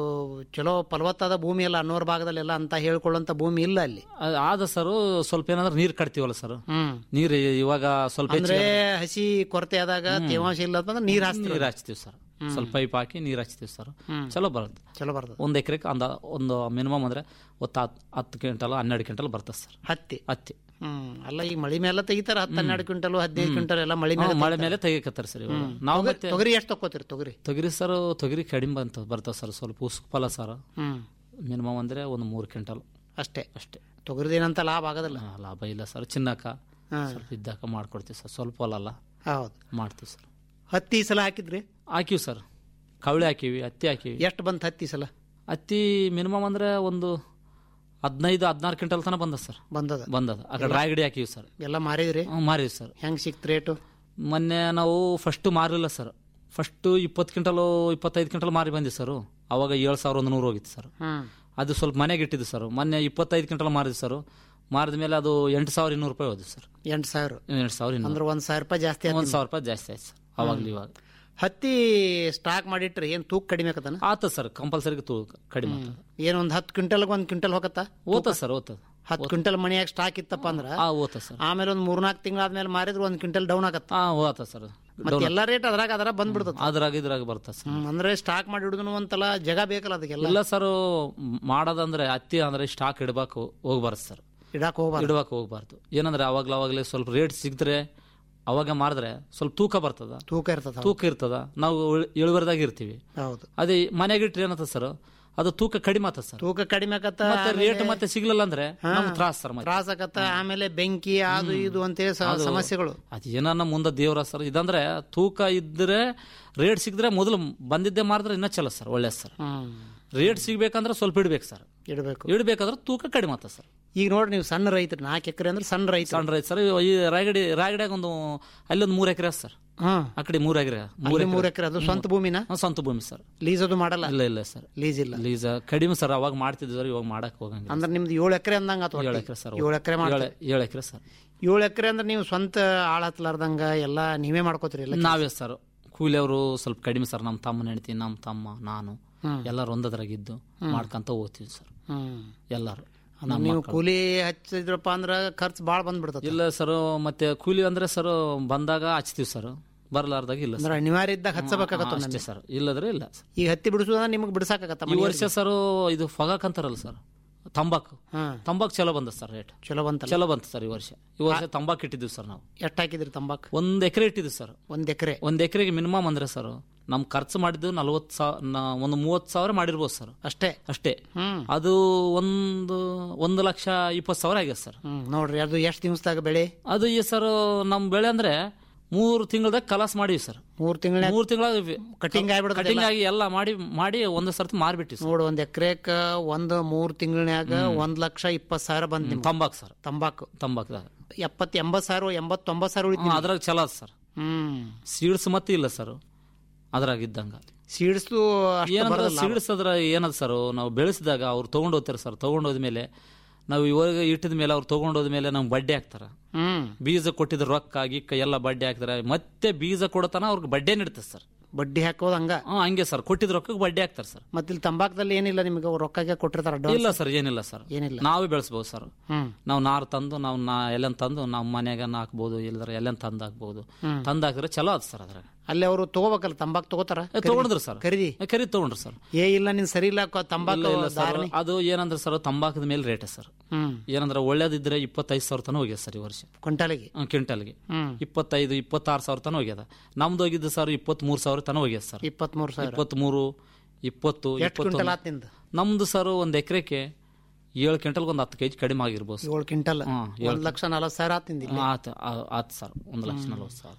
ಚಲೋ ಫಲವತ್ತಾದ ಭೂಮಿ ಎಲ್ಲ ಅನ್ನೋರ್ ಭಾಗದಲ್ಲೆಲ್ಲ ಅಂತ ಹೇಳ್ಕೊಳ್ಳೋಂತ ಭೂಮಿ ಇಲ್ಲ ಅಲ್ಲಿ ಅದ್ ಆದ ಸರ್ ಸ್ವಲ್ಪ ಏನಂದ್ರೆ ನೀರು ಕಟ್ತೀವಲ್ಲ ಸರ್ ಹ್ಮ್ ನೀರು ಇವಾಗ ಸ್ವಲ್ಪ ಅಂದ್ರೆ ಹಸಿ ಕೊರತೆ ಆದಾಗ ತೇವಾಂಶ ಇಲ್ಲ ಅಂತಂದ್ರೆ ನೀರ್ ಹಾಸ್ತೀವಿ ನೀರು ಹಚ್ತೀವಿ ಸರ್ ಸ್ವಲ್ಪ ಪೈಪ್ ಹಾಕಿ ನೀರು ಹಚ್ತೀವಿ ಸರ್ ಚಲೋ ಬರುತ್ತೆ ಚಲೋ ಬರ್ತದೆ ಒಂದು ಎಕರೆಗೆ ಅಂದ ಒಂದು ಮಿನಿಮಮ್ ಅಂದ್ರೆ ಒತ್ತು ಹತ್ತು ಹತ್ತು ಕ್ವಿಂಟಲ್ ಹನ್ನೆರಡು ಕ್ವಿಂಟಲ್ ಬರ್ತದೆ ಸರ್ ಹತ್ತಿ ಹತ್ತಿ ಹ್ಮ್ ಅಲ್ಲ ಈಗ ಮಳಿ ಮೇಲೆ ತೆಗಿತಾರ ಹತ್ತು ಹನ್ನೆರಡು ಕ್ವಿಂಟಲ್ ಹದಿನೈದು ಕ್ವಿಂಟಲ್ ಎಲ್ಲ ಮಳಿ ಮೇಲೆ ಹ್ಮ್, ಮಳೆ ಮೇಲೆ ತೆಗಿಕತ್ತಾರೆ ಸರ್ ಇವಾಗ ನಾವು ತೊಗರಿ- ಮತ್ತೆ ತೊಗರಿ ಎಷ್ಟು ತಕ್ಕೋತೀರಿ ತೊಗರಿ ತೊಗರಿ ಸರ್ ತೊಗರಿ ಕಡಿಮೆ ಬಂತ ಬರ್ತಾವ ಸರ್ ಸ್ವಲ್ಪ ಉಸುಕು ಫಲ ಸರ್ ಹ್ಮ್ ಮಿನಿಮಮ್ ಅಂದ್ರೆ ಒಂದು ಮೂರು ಕ್ವಿಂಟಲ್ ಅಷ್ಟೇ ಅಷ್ಟೇ ತೊಗರಿದೇನಂತ ಲಾಭ ಆಗೋದಿಲ್ಲ ಆ, ಲಾಭ ಇಲ್ಲ ಸರ್ ಚಿನ್ನಕ ಹಾ. ಸ್ವಲ್ಪ ಇದ್ದಾಕ ಮಾಡ್ಕೊಡ್ತೀವಿ ಸರ್ ಸ್ವಲ್ಪ ಹೊಲ ಅಲ್ಲ ಹೌದು ಮಾಡ್ತೀವಿ ಸರ್ ಹತ್ತಿ ಈ ಸಲ ಹಾಕಿದ್ರಿ ಹಾಕಿವಿ ಸರ್ ಕವಳೆ ಹಾಕಿವಿ ಹತ್ತಿ ಹಾಕಿವಿ ಎಷ್ಟು ಬಂತ ಹತ್ತಿ ಈ ಸಲ ಹತ್ತಿ ಮಿನಿಮಮ್ ಅಂದ್ರೆ ಒಂದು ಹದಿನೈದು ಹದಿನಾರು ಕ್ವಿಂಟಲ್ ತನಕ ಬಂದ ಸರ್ ಬಂದದ ಬಂದದ ಆ ಕಡೆ ರಾಯಗಡಿ ಹಾಕಿವಿ ಸರ್ ಎಲ್ಲ ಮಾರಿದ್ರಿ ಹ್ಮ್, ಮಾರಿವಿ ಸರ್ ಹೆಂಗ್ ಸಿಕ್ತ್ ರೇಟು ಮೊನ್ನೆ ನಾವು ಫಸ್ಟ್ ಮಾರಲಿಲ್ಲ ಸರ್ ಫಸ್ಟು ಇಪ್ಪತ್ತು ಕ್ವಿಂಟಲು ಇಪ್ಪತ್ತೈದು ಕ್ವಿಂಟಲ್ ಮಾರಿ ಬಂದಿವಿ ಸರ್ ಅವಾಗ ಏಳು ಸಾವಿರ ಒಂದು ನೂರು ಹೋಗಿತ್ತು ಸರ್ ಹ್ಮ್ ಅದು ಸ್ವಲ್ಪ ಮನೆಗೆ ಇಟ್ಟಿದ್ದು ಸರ್ ಮೊನ್ನೆ ಇಪ್ಪತ್ತೈದು ಕ್ವಿಂಟಲ್ ಮಾರಿದ್ವಿ ಸರ್ ಮಾರಿದ ಮೇಲೆ ಅದು ಎಂಟು ಸಾವಿರ ಇನ್ನೂರು ರೂಪಾಯಿ ಹೋದ್ವಿ ಸರ್ ಎಂಟು ಸಾವಿರ ಎಂಟು ಸಾವಿರ ಇನ್ನೂರು ಅಂದ್ರೆ ಒಂದ್ ಸಾವಿರ ರೂಪಾಯಿ ಜಾಸ್ತಿ ಆಯ್ತು ಒಂದು ಸಾವಿರ ರೂಪಾಯಿ ಜಾಸ್ತಿ ಆಯ್ತು ಸರ್ ಅವಾಗಲೂ ಇವಾಗ ಹತ್ತಿ ಸ್ಟಾಕ್ ಮಾಡಿಟ್ರಿ ಏನ್ ತೂಕ ಕಡಿಮೆ ಆಕತನ ಆತ ಸರ್ ಕಂಪಲ್ಸರಿ ತೂ ಕಡಿಮೆ ಆಗ್ತದೆ ಏನ್ ಒಂದ್ ಹತ್ತು ಕ್ವಿಂಟಲ್ ಒಂದ್ ಕ್ವಿಂಟಲ್ ಹೋಗತ್ತ ಓದ್ತದ ಸರ್ ಓದ್ತದ ಹತ್ತು ಕ್ವಿಂಟಲ್ ಮಣಿಯಾಗ ಸ್ಟಾಕ್ ಇತ್ತಪ್ಪ ಅಂದ್ರ ಆ ಓದ್ತದ ಸರ್ ಆಮೇಲೆ ಒಂದ್ ಮೂರ್ನಾಲ್ಕು ತಿಂಗಳಾದ್ಮೇಲೆ ಮಾರಿದ್ರೆ ಒಂದ್ ಕ್ವಿಂಟಲ್ ಡೌನ್ ಆಗತ್ತ ಹಾ ಓದ್ತದ ಸರ್ ಮತ್ತೆ ಎಲ್ಲಾ ರೇಟ್ ಅದ್ರಾಗ ಅದರ ಬಂದ್ಬಿಡ್ತದ ಅದ್ರಾಗ ಇದ್ರಾಗ ಬರ್ತದೆ ಸರ್ ಹ್ಮ್, ಅಂದ್ರೆ ಸ್ಟಾಕ್ ಮಾಡಿ ಹಿಡಿದು ಒಂತಲ್ಲ ಜಗ ಬೇಕಲ್ಲ ಅದಕ್ಕೆಲ್ಲ ಇಲ್ಲ ಸರ್ ಮಾಡೋದಂದ್ರೆ ಹತ್ತಿ ಅಂದ್ರೆ ಸ್ಟಾಕ್ ಇಡ್ಬೇಕು ಹೋಗ್ಬಾರ್ದು ಸರ್ ಇಡಾಕ್ ಹೋಗ್ಬಾರ್ದು ಇಡ್ಬೇಕು ಹೋಗ್ಬಾರ್ದು ಏನಂದ್ರೆ ಅವಾಗ್ಲ ಅವಾಗಲೇ ಸ್ವಲ್ಪ ರೇಟ್ ಸಿಕ್ಕಿದ್ರೆ ಅವಾಗ ಮಾರಿದ್ರೆ ಸ್ವಲ್ಪ ತೂಕ ಬರ್ತದ ತೂಕ ಇರ್ತದ ತೂಕ ಇರ್ತದ ನಾವು ಇಳ್- ಇಳುವರಿದಾಗ ಇರ್ತೀವಿ ಹೌದು ಅದೇ ಮನೆಗೆ ಇಟ್ರೆ ಏನತ್ತ ಸರ್ ಅದು ತೂಕ ಕಡಿಮೆ ಆತದ ಸರ್ ತೂಕ ಕಡಿಮೆ ಆಕತ್ತ ಮತ್ತೆ ರೇಟ್ ಮತ್ತೆ ಸಿಗ್ಲಿಲ್ಲ ಅಂದ್ರೆ ನಮ್ಗೆ ತ್ರಾಸ ಸರ್ ಮತ್ತೆ ತ್ರಾಸ ಆಕತ್ತ ಆಮೇಲೆ ಬೆಂಕಿ ಅದು ಇದು ಅಂತೇಳಿ ಸ- ಸಮಸ್ಯೆಗಳು ಅದು ಏನನ್ನ ಮುಂದೆ ದೇವ್ರ ಸರ್ ಇದಂದ್ರೆ ತೂಕ ಇದ್ರೆ ರೇಟ್ ಸಿಕ್ಕಿದ್ರೆ ಮೊದಲು ಬಂದಿದ್ದೆ ಮಾರಿದ್ರೆ ಇನ್ನೂ ಚಲೋ ಸರ್ ಒಳ್ಳೆ ಸರ್ ಹ್ಮ್ ರೇಟ್ ಸಿಗ್ಬೇಕಂದ್ರೆ ಸ್ವಲ್ಪ ಇಡ್ಬೇಕು ಸರ್ ಇಡಬೇಕು ಇಡ್ಬೇಕಾದ್ರೆ ತೂಕ ಕಡಿಮೆ ಆಗ್ತದೆ ಸರ್ ಈಗ ನೋಡಿ ನೀವು ಸಣ್ಣ ರೈತರು ನಾಲ್ಕು ಎಕರೆ ಅಂದ್ರೆ ಸಣ್ಣ ರೈತ ಸಣ್ಣ ರೈತ ಸರ್ ಈ ರಾಯಗಡಿ ರಾಯಗಡಿಯಾಗ ಒಂದು ಅಲ್ಲೊಂದು ಮೂರು ಎಕರೆ ಸರ್ ಹಾ ಆ ಕಡೆ ಮೂರು ಎಕರೆ ಅಲ್ಲಿ ಮೂರ್ ಎಕರೆ ಅದು ಸ್ವಂತ ಭೂಮಿನ ಸ್ವಂತ ಭೂಮಿ ಸರ್ ಲೀಸ್ ಅದು ಮಾಡಲ್ಲ ಇಲ್ಲ ಇಲ್ಲ ಸರ್ ಲೀಸ್ ಇಲ್ಲ ಲೀಸ್ ಕಡಿಮೆ ಸರ್ ಅವಾಗ ಮಾಡ್ತಿದ್ವಿ ಸರ್ ಇವಾಗ ಮಾಡಕ್ ಹೋಗಂಗಿಲ್ಲ ಅಂದ್ರೆ ನಿಮ್ದು ಏಳು ಎಕರೆ ಅಂದಂಗ ಏಳು ಎಕರೆ ಸರ್ ಏಳು ಎಕರೆ ಮಾಡ್ತೀರಿ ಏಳು ಎಕರೆ ಸರ್ ಏಳು ಎಕರೆ ಅಂದ್ರೆ ನೀವು ಸ್ವಂತ ಆಳ ಹತ್ಲಾರ್ದಂಗ ಎಲ್ಲ ನೀವೇ ಮಾಡ್ಕೋತೀರಿ ಎಲ್ಲ ನಾವೇ ಸರ್ ಕೂಲಿಯವರು ಸ್ವಲ್ಪ ಕಡಿಮೆ ಸರ್ ನಮ್ಮ ತಮ್ಮನ ಹೆಂಡತಿ ನಮ್ಮ ತಮ್ಮ ನಾನು ಹ್ಮ್. ಎಲ್ಲರೂ ಒಂದದ್ರಾಗಿದ್ದು ಮಾಡ್ಕೊಂತ ಹೋಗ್ತೀವಿ ಸರ್ ಹ್ಮ್ ಎಲ್ಲರೂ ಅಂದ್ರೆ ನೀವು ಕೂಲಿ ಹಚ್ಚಿದ್ರಪ್ಪ ಅಂದ್ರ ಖರ್ಚು ಭಾಳ ಬಂದ್ಬಿಡ್ತದೆ ಇಲ್ಲ ಸರ್ ಮತ್ತೆ ಕೂಲಿ ಅಂದ್ರೆ ಸರ್ ಬಂದಾಗ ಹಚ್ತೀವಿ ಸರ್ ಬರ್ಲಾರ್ದಾಗ ಇಲ್ಲ ಅಂದ್ರೆ ಸರ್ ಅನಿವಾರ್ಯ ಇದ್ದಾಗ ಹಚ್ಚಬೇಕಾಗತ್ತ ಅಷ್ಟೇ ಸರ್ ಇಲ್ಲದ್ರೆ ಇಲ್ಲ ಸರ್ ಈಗ ಹತ್ತಿ ಬಿಡಿಸೋದ ನಿಮಗೆ ಬಿಡಿಸಾಕತ್ತ ಈ ವರ್ಷ ಸರ್ ಇದು ಫಗಾಕ್ ಅಂತಾರಲ್ಲ ಸರ್ ತಂಬಾಕು ಹಾ ತಂಬಾಕು ಚಲೋ ಬಂದ ಸರ್ ರೇಟ್ ಚಲೋ ಬಂತಲ್ಲ ಚಲೋ ಬಂತು ಸರ್ ಈ ವರ್ಷ ಈ ವರ್ಷ ತಂಬಾಕು ಇಟ್ಟಿದ್ದೀವಿ ಸರ್ ನಾವು ಎಷ್ಟು ಹಾಕಿದ್ರಿ ತಂಬಾಕು ಒಂದ್ ಎಕರೆ ಇಟ್ಟಿದ್ದೀವಿ ಸರ್ ಒಂದ್ ಎಕರೆ ಒಂದ್ ಎಕರೆಗೆ ಮಿನಿಮಮ್ ಅಂದ್ರೆ ಸರ್ ನಮ್ ಖರ್ಚು ಮಾಡಿದ್ದು ನಲ್ವತ್ತು ಸಾವಿರ ಒಂದು ಮೂವತ್ತು ಸಾವಿರ ಮಾಡಿರ್ಬೋದು ಸರ್ ಅಷ್ಟೇ ಅಷ್ಟೇ ಹ್ಮ್ ಅದು ಒಂದು ಒಂದು ಲಕ್ಷ ಇಪ್ಪತ್ತು ಸಾವಿರ ಆಗಿದೆ ಸರ್ ಹ್ಮ್ ನೋಡ್ರಿ ಅದು ಎಷ್ಟು ದಿವಸದಾಗ ಬೆಳೆ ಅದು ಈ ಸರ್ ನಮ್ ಬೆಳೆ ಅಂದ್ರೆ ಮೂರು ತಿಂಗಳದಾಗ ಕಲಾಸ್ ಮಾಡಿವಿ ಸರ್ ಮೂರ್ ತಿಂಗಳ ಮೂರು ತಿಂಗಳ ಕಟಿಂಗ್ ಆಗ್ಬಿಡ್ತದೆ ಕಟಿಂಗ್ ಆಗಿ ಎಲ್ಲ ಮಾಡಿ ಮಾಡಿ ಒಂದು ಸರ್ತಿ ಮಾರ್ಬಿಟ್ಟಿ ಸರ್ ನೋಡು ಒಂದ್ ಎಕರೆಕ ಒಂದ್ ಮೂರ್ ತಿಂಗಳನ್ಯಾಗ ಒಂದ್ ಲಕ್ಷ ಇಪ್ಪತ್ ಸಾವಿರ ಬಂದ್ ನಿಮ್ಗೆ ತಂಬಾಕು ಸರ್ ತಂಬಾಕು ತಂಬಾಕ್ದಾಗ ಎಪ್ಪತ್ ಎಂಬತ್ ಸಾವಿರ ಎಂಬತ್ ತೊಂಬತ್ ಸಾವಿರ ಉಳಿತು ಅದ್ರಾಗ ಚಲೋ ಅದ ಸರ್ ಹ್ಮ್ ಸೀಡ್ಸ್ ಮತ್ತೆ ಇಲ್ಲ ಸರ್ ಅದ್ರಾಗ ಇದ್ದಂಗ ಸೀಡ್ಸು ಅಷ್ಟು ಏನಂದ್ರೆ ಬರೋದಿಲ್ಲ ಸೀಡ್ಸ್ ಅದ್ರ ಏನದ ಸರ್ ನಾವು ಬೆಳೆಸಿದಾಗ ಅವ್ರು ತಗೊಂಡ್ ಹೋಗ್ತಾರೆ ಸರ್ ತಗೊಂಡ್ ಹೋದ್ಮೇಲೆ ನಾವು ಇವಾಗ ಇಟ್ಟಿದ ಮೇಲೆ ಅವ್ರು ತಗೊಂಡ್ ಹೋದ್ಮೇಲೆ ನಮ್ಗೆ ಬಡ್ಡಿ ಹಾಕ್ತಾರ ಹ್ಮ್ ಬೀಜ ಕೊಟ್ಟಿದ್ರ ರೊಕ್ಕ ಗಿಕ್ಕ ಎಲ್ಲ ಬಡ್ಡಿ ಹಾಕ್ತಾರೆ ಮತ್ತೆ ಬೀಜ ಕೊಡತನ ಅವ್ರಿಗೆ ಬಡ್ಡೆ ನೀಡ್ತದೆ ಸರ್ ಬಡ್ಡಿ ಹಾಕೋದು ಹಂಗ ಹ್ಮ್, ಹಂಗೆ ಸರ್ ಕೊಟ್ಟಿದ್ ರೊಕ್ಕಕ್ಕೆ ಬಡ್ಡಿ ಹಾಕ್ತಾರೆ ಸರ್ ಮತ್ತೆ ಇಲ್ಲಿ ತಂಬಾಕದಲ್ಲಿ ಏನಿಲ್ಲ ನಿಮಗೆ ಅವ್ರು ರೊಕ್ಕಕ್ಕೆ ಕೊಟ್ಟಿರ್ತಾರ advance? ಇಲ್ಲ ಸರ್ ಏನಿಲ್ಲ ಸರ್ ಏನಿಲ್ಲ ನಾವೇ ಬೆಳೆಸ್ಬೋದು ಸರ್ ಹ್ಮ್ ನಾವು ನಾರು ತಂದು ನಾವು ನಾ ಎಲ್ಲನ್ ತಂದು ನಮ್ಮ ಮನ್ಯಾಗ ಹಾಕ್ಬೋದು ಇಲ್ಲದ್ರೆ ಎಲ್ಲನ್ ತಂದು ಹಾಕ್ಬೋದು ತಂದು ಹಾಕಿದ್ರೆ ಚಲೋ ಆದ್ ಸರ್ ಅದ್ರಾಗ ಅಲ್ಲಿ ಅವರು ತಗೋಬೇಕಲ್ಲ ತಂಬಾಕ್ ತಗೋತಾರ ಏ, ತಗೊಂಡ್ರು ಸರ್ ಖರೀದಿ ಏ, ಖರೀದಿ ತಗೊಂಡ್ರು ಸರ್ ಏ ಇಲ್ಲ ನೀನ್ ಸರಿ ಇಲ್ಲ ಕ- ತಂಬಾಕು ಇಲ್ಲ, ಇಲ್ಲ ಸರ್ ಧಾರಣೆ. ಅದು ಏನಂದ್ರೆ ಸರ್ ತಂಬಾಕದ ಮೇಲೆ ರೇಟ್ ಸರ್ ಹ್ಮ್ ಏನಂದ್ರೆ ಒಳ್ಳೇದಿದ್ರೆ ಇಪ್ಪತ್ತೈದು ಸಾವಿರ ತನಕ ಹೋಗ್ಯದ ಸರ್ ಈ ವರ್ಷ ಕ್ವಿಂಟಾಲಿಗೆ ಹ್ಮ್, ಕ್ವಿಂಟಲ್ಗೆ ಹ್ಮ್ ಇಪ್ಪತ್ತೈದು ಇಪ್ಪತ್ತಾರು ಸಾವಿರ ತನಕ ಹೋಗ್ಯದ ನಮ್ದು ಹೋಗಿದ್ದು ಸರ್ ಇಪ್ಪತ್ಮೂರು ಸಾವಿರ ತನಕ ಹೋಗ್ಯದ ಸರ್ ಇಪ್ಪತ್ಮೂರು ಸಾವಿರ ಇಪ್ಪತ್ಮೂರು ಇಪ್ಪತ್ತು ಎಷ್ಟು ಕ್ವಿಂಟಲ್ ಇಪ್ಪತ್ತೊಂದು ಆತ್ ನಿಂದು ನಮ್ದು ಸರ್ ಒಂದು ಎಕರೆಗೆ ಏಳು ಕ್ವಿಂಟಲ್ಗೆ ಒಂದು ಹತ್ತು ಕೆಜಿ ಕಡಿಮೆ ಆಗಿರ್ಬೋದು ಸರ್. ಏಳು ಕ್ವಿಂಟಲ್ ಹ್ಮ್, ಒಂದ್ ಲಕ್ಷ ನಲವತ್ತು ಸಾವಿರ ಆತ್ ನಿಂದು ಇಲ್ಲಿ. ಆತ ಆ- ಆತ್ ಸರ್ ಒಂದು ಲಕ್ಷ ನಲ್ವತ್ತು ಸಾವಿರ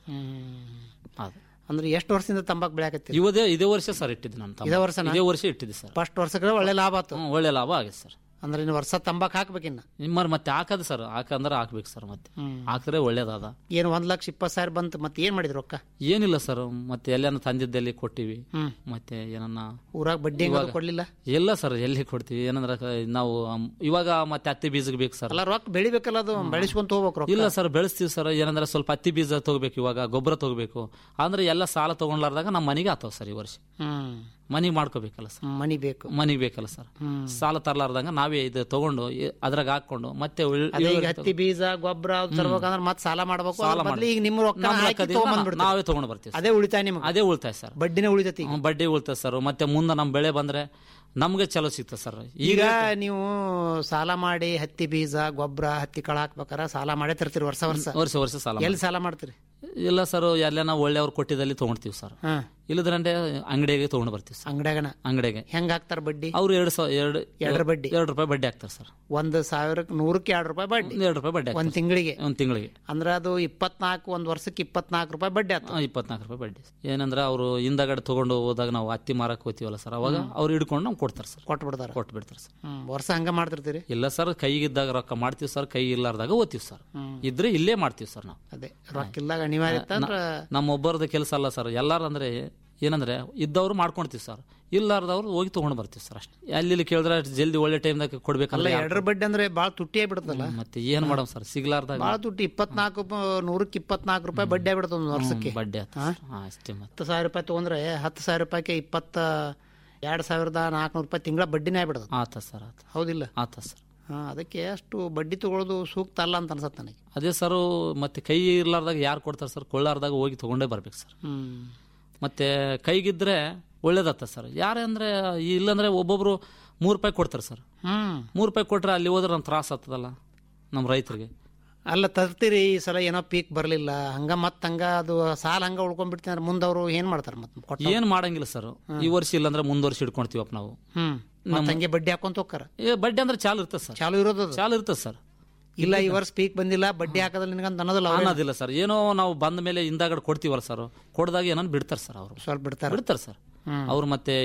ಹ್ಮ್ ಅದು ಅಂದ್ರೆ ಎಷ್ಟು ವರ್ಷದಿಂದ ತಂಬಾಕ್ ಬೆಳೆಯಕತ್ತೀರಿ ಇವದೇ ಇದೇ ವರ್ಷ ಸರ್ ಇಟ್ಟಿದ್ದು ನಾನು ತಂಬಾಕು. ಇದೇ ವರ್ಷನಾ? ಇದೇ ವರ್ಷ ಇಟ್ಟಿದ್ದೆ ಸರ್ ಫಸ್ಟ್ ವರ್ಷಕ್ಕೆ ಒಳ್ಳೆ ಲಾಭ ಆತು ಹ್ಮ್, ಒಳ್ಳೆ ಲಾಭ ಆಗಿದೆ ಸರ್ ಅಂದ್ರೆ ಇನ್ನು ವರ್ಷ ತಂಬಾಕ್ ಹಾಕ್ಬೇಕಿನ್ನ ನಿಮ್ಮರ್ ಮತ್ತೆ ಹಾಕದು ಸರ್ ಹಾಕಂದ್ರೆ ಹಾಕ್ಬೇಕು ಸರ್ ಮತ್ತೆ ಹ್ಮ್. ಹಾಕಿದ್ರೆ ಒಳ್ಳೇದಾದ ಏನು ಒಂದ್ ಲಕ್ಷ ಇಪ್ಪತ್ತು ಸಾವಿರ ಬಂತು ಮತ್ತೆ ಏನ್ ಮಾಡಿದ್ರು ರೊಕ್ಕ ಏನಿಲ್ಲ ಸರ್ ಮತ್ತೆ ಎಲ್ಲಾನ ತಂದಿದ್ದಲ್ಲಿ ಕೊಟ್ಟಿವಿ ಹ್ಮ್ ಮತ್ತೆ ಏನನ್ನ ಊರಾಗ ಬಡ್ಡಿ ಹೆಂಗಾದ್ರು ಕೊಡ್ಲಿಲ್ಲ ಎಲ್ಲ ಸರ್ ಎಲ್ಲಿ ಕೊಡ್ತೀವಿ ಏನಂದ್ರೆ ಕ- ನಾವು ಅಮ್, ಇವಾಗ ಮತ್ತೆ ಹತ್ತಿ ಬೀಜಕ್ಕೆ ಬೇಕು ಸರ್ ಅಲ್ಲ ರೊಕ್ಕ ಬೆಳಿಬೇಕಲ್ಲ ಅದು ಬೆಳೆಸ್ಕೊಂತ ಹೋಗ್ಬೇಕು ರೊಕ್ಕ ಇಲ್ಲ ಸರ್ ಬೆಳೆಸ್ತೀವಿ ಸರ್ ಏನಂದ್ರೆ ಸ್ವಲ್ಪ ಹತ್ತಿ ಬೀಜ ತಗೋಬೇಕು ಇವಾಗ ಗೊಬ್ಬರ ತಗೋಬೇಕು ಅಂದ್ರೆ ಎಲ್ಲ ಸಾಲ ತಗೊಂಡ್ಲಾರ್ದಾಗ ನಮ್ಮ ಮನೆಗೆ ಆತಾವ ಸರ್ ಈ ವರ್ಷ ಹ್ಮ್ ಮನೆಗೆ ಮಾಡ್ಕೋಬೇಕಲ್ಲ ಸರ್ ಮನಿ ಬೇಕು ಮನೆಗೆ ಬೇಕಲ್ಲ ಸರ್ ಹ್ಮ್ ಸಾಲ ತರ್ಲಾರ್ದಂಗ ನಾವೇ ಇದು ತಗೊಂಡು ಇ- ಅದ್ರಾಗ ಹಾಕೊಂಡು ಮತ್ತೆ ಉಳ್- ಅದೇ ಈಗ ಇಳುವರಿ ಹತ್ತಿ ಬೀಜ ಗೊಬ್ಬರ ಅದು ತರ್ಬೇಕಂದ್ರೆ ಮತ್ತೆ ಸಾಲ ಮಾಡ್ಬೇಕು ಸಾಲ ಅದ್ರ ಬದ್ಲು ಮಾಡ್ಬೇಕು. ಈಗ ನಿಮ್ಮ ರೊಕ್ಕ ನಮ್ಮ ಹಾಕಿ ಲೆಕ್ಕದಿಂದ ತಗೊಂಡ್ಬಂದ್ಬಿಡ್ತೀರಿ. ನಾವೇ ತಗೊಂಡು ಬರ್ತೀವಿ ಸರ್. ಅದೇ ಉಳಿತಾಯ ನಿಮ್ಗೆ ಅದೇ ಉಳಿತಾಯ ಸರ್ ಬಡ್ಡಿನೇ ಉಳಿತೈತಿ ಈಗ. ಹ್ಮ್, ಬಡ್ಡಿ ಉಳಿತದೆ ಸರ್ ಮತ್ತೆ ಮುಂದೆ ನಮ್ಮ ಬೆಳೆ ಬಂದ್ರೆ ನಮ್ಗೆ ಚಲೋ ಸಿಗ್ತದೆ ಸರ್ ಈಗ ಈಗ ನೀವು ಸಾಲ ಮಾಡಿ ಹತ್ತಿ ಬೀಜ ಗೊಬ್ಬರ ಹತ್ತಿ ಕಾಳು ಹಾಕ್ಬೇಕಾರ ಸಾಲ ಮಾಡೇ ತರ್ತೀರಿ ವರ್ಷ ವರ್ಷ ವರ್ಷ ವರ್ಷ ಸಾಲ ಎಲ್ಲಿ ಸಾಲ ಮಾಡ್ತೀರಿ ಇಲ್ಲ ಸರ್ ಎಲ್ಲೇನ ಒಳ್ಳೆಯವ್ರು ಕೊಟ್ಟಿದ್ದಲ್ಲಿ ತಗೊಂಡ್ತೀವಿ ಸರ್ ಹಾ ಇಲ್ಲದ್ರಂಡೆ ಅಂಗಡಿಗೆ ತಗೊಂಡು ಬರ್ತೀವಿ ಸರ್ ಅಂಗಡ್ಯಾಗನ ಅಂಗಡಿಗೆ ಹೆಂಗ್ ಹಾಕ್ತಾರ ಬಡ್ಡಿ ಅವ್ರು ಎರಡು ಸಾವಿರ ಎರಡು ಎರಡರ ಬಡ್ಡಿ ಎರಡು ರೂಪಾಯಿ ಬಡ್ಡಿ ಹಾಕ್ತಾರೆ ಸರ್ ಒಂದ್ ಸಾವಿರಕ್ಕೆ ನೂರಕ್ಕೆ ಎರಡು ರೂಪಾಯಿ ಬಡ್ಡಿ ಎರಡು ರೂಪಾಯಿ ಬಡ್ಡಿ ಒಂದ್ ಹಾಕ್ತಾರೆ ತಿಂಗಳಿಗೆ ಒಂದು ತಿಂಗಳಿಗೆ ಅಂದ್ರೆ ಅದು ಇಪ್ಪತ್ನಾಲ್ಕು ಒಂದ್ ವರ್ಷಕ್ಕೆ ಇಪ್ಪತ್ನಾಲ್ಕು ರೂಪಾಯಿ ಬಡ್ಡಿ ಆತು ಇಪ್ಪತ್ನಾಲ್ಕು ರೂಪಾಯಿ ಬಡ್ಡಿ ಏನಂದ್ರೆ ಅವರು ಹಿಂದಗಡೆ ತಗೊಂಡು ಹೋದಾಗ ನಾವು ಹತ್ತಿ ಮಾರಕ್ ಹೋಗ್ತೀವಲ್ಲ ಸರ್ ಅವಾಗ ಅವ್ರು ಹಿಡ್ಕೊಂಡು ನಮ್ಗೆ ಕೊಡ್ತಾರೆ ಸರ್ ಕೊಟ್ಟು ಬಿಡ್ತಾರ ಕೊಟ್ಟು ಬಿಡ್ತಾರೆ ಸರ್ ಹ್ಮ್ ವರ್ಷ ಹಂಗ ಮಾಡ್ತಿರ್ತೀರಿ ಇಲ್ಲ ಸರ್ ಕೈಗಿದ್ದಾಗ ರೊಕ್ಕ ಮಾಡ್ತೀವಿ ಸರ್ ಕೈ ಇಲ್ಲಾರ್ದಾಗ ಓದ್ತೀವಿ ಸರ್ ಇದ್ರೆ ಇಲ್ಲೇ ಮಾಡ್ತೀವಿ ಸರ್ ನಾವು ಅದೇ ರೊಕ್ಕ ಇಲ್ದಾಗ ಅನಿವಾರ್ಯ ಇತ್ತಂದ್ರ ನಮ್ಮ ಒಬ್ಬರದ ಕೆಲಸ ಅಲ್ಲ ಸರ್ ಎಲ್ಲಾರು ಅಂದ್ರೆ ಏನಂದ್ರೆ ಇದ್ದವ್ರು ಮಾಡ್ಕೊಳ್ತೀವಿ ಸರ್ ಇಲ್ಲಾರ್ದವ್ರು ಹೋಗಿ ತಗೊಂಡು ಬರ್ತೀವಿ ಸರ್ ಅಷ್ಟೇ ಅಲ್ಲಿ ಇಲ್ಲಿ ಕೇಳಿದ್ರೆ ಜಲ್ದಿ ಒಳ್ಳೆ ಟೈಮ್ದಾಗ ಅಲ್ಲ ಕೊಡ್ಬೇಕಲ್ಲ ಎರಡರ ಬಡ್ಡಿ ಅಂದ್ರೆ ಬಾಳ ತುಟ್ಟಿ ಆಗ್ಬಿಡ್ತಲ್ಲ ಮತ್ತೆ ಏನ್ ಮಾಡಮ್ ಸರ್ ಸಿಗ್ಲಾರ್ದಾಗ ಬಾಳ ತುಟ್ಟಿ ಇಪ್ಪತ್ನಾಲ್ಕು ಪ- ನೂರಕ್ಕೆ ಇಪ್ಪತ್ನಾಲ್ಕು ರೂಪಾಯಿ ಬಡ್ಡಿ ಆಗ್ಬಿಡ್ತದ ಒಂದ್ ವರ್ಷಕ್ಕೆ ಬಡ್ಡಿ ಆಯ್ತು ಹಾ? ಹಾ ಅಷ್ಟೇ ಮತ್ತೆ ಹತ್ತು ಸಾವಿರ ರೂಪಾಯಿ ತಗೊಂಡ್ರೆ ಹತ್ತು ಸಾವಿರ ರೂಪಾಯಿಗೆ ಇಪ್ಪತ್ತ ಎರಡ್ ಸಾವಿರದ ನಾಲ್ಕುನೂರು ರೂಪಾಯಿ ತಿಂಗಳ ಬಡ್ಡಿನೇ ಆಗ್ಬಿಡ್ತದ ಆತ ಸರ್ ಆತ ಹೌದಿಲ್ಲ ಆತ ಸರ್ ಹಾ ಅದಕ್ಕೆ ಅಷ್ಟು ಬಡ್ಡಿ ತಗೊಳ್ಳೋದು ಸೂಕ್ತ ಅಲ್ಲ ಅಂತ ಅನ್ಸತ್ತೆ ನನಗೆ ಅದೇ ಸರ್ ಮತ್ತೆ ಕೈ ಇರ್ಲಾರ್ದಾಗ ಯಾರು ಕೊಡ್ತಾರೆ ಸರ್ ಕೊಳ್ಳಾರ್ದಾಗ ಹೋಗಿ ತಗೊಂಡೇ ಬರ್ಬೇಕು ಸರ್ ಹ್ಮ್ ಮತ್ತೆ ಕೈಗಿದ್ರೆ ಒಳ್ಳೇದತ್ತ ಸರ್ ಯಾರೇ ಅಂದ್ರೆ ಇಲ್ಲಂದ್ರೆ ಒಬ್ಬೊಬ್ರು ಮೂರು ರೂಪಾಯಿ ಕೊಡ್ತಾರೆ ಸರ್ ಹ್ಮ್ ಮೂರು ರೂಪಾಯಿ ಕೊಟ್ರೆ ಅಲ್ಲಿ ಹೋದ್ರೆ ನಮ್ಮ ತ್ರಾಸ ಆಗ್ತದಲ್ಲ ನಮ್ಮ ರೈತರಿಗೆ ಅಲ್ಲ ತರ್ತೀರಿ ಈ ಸಲ ಏನೋ ಪೀಕ್ ಬರಲಿಲ್ಲ ಹಂಗ ಮತ್ ಹಂಗ ಅದು ಸಾಲ ಹಂಗ ಉಳ್ಕೊಂಡ್ಬಿಡ್ತೀನಿ ಅಂದ್ರೆ ಮುಂದೆ ಅವರು ಏನ್ ಮಾಡ್ತಾರೆ ಮತ್ತೆ ಕೊಟ್ಟ ಏನ್ ಮಾಡಂಗಿಲ್ಲ ಸರ್ ಈ ವರ್ಷ ಇಲ್ಲಂದ್ರೆ ಮುಂದ್ ವರ್ಷ ಇಟ್ಕೊಂತೀವಪ್ಪ ನಾವು ಹ್ಮ್ ಮತ್ತ್ ಹಂಗೆ ಬಡ್ಡಿ ಹಾಕೊಂತ ಹೋಗ್ತಾರ ಏ ಬಡ್ಡಿ ಅಂದ್ರೆ ಚಾಲು ಇರ್ತದೆ ಸರ್ ಚಾಲು ಇರೋದು ಅದು. ಚಾಲು ಇರ್ತದೆ ಸರ್ ಇಲ್ಲ ಈ ವರ್ಷ ಪೀಕ್ ಬಂದಿಲ್ಲ ಬಡ್ಡಿ ಹಾಕದಲ್ಲಿ ನಿನಗಂತ ಅನ್ನೋದಿಲ್ಲ ಅವ್ರು. ಅನ್ನೋದಿಲ್ಲ ಸರ್ ಏನೋ ನಾವು ಬಂದ ಮೇಲೆ ಹಿಂದಾಗಡೆ ಕೊಡ್ತೀವಲ್ಲ ಸರ್ ಕೊಡ್ದಾಗ ಏನೋ ಬಿಡ್ತಾರೆ ಸರ್ ಅವರು ಸ್ವಲ್ಪ ಬಿಡ್ತಾರ ಬಿಡ್ತಾರೆ ಸರ್ ಹ್ಮ್. ಅವ್ರು ಮತ್ತೆ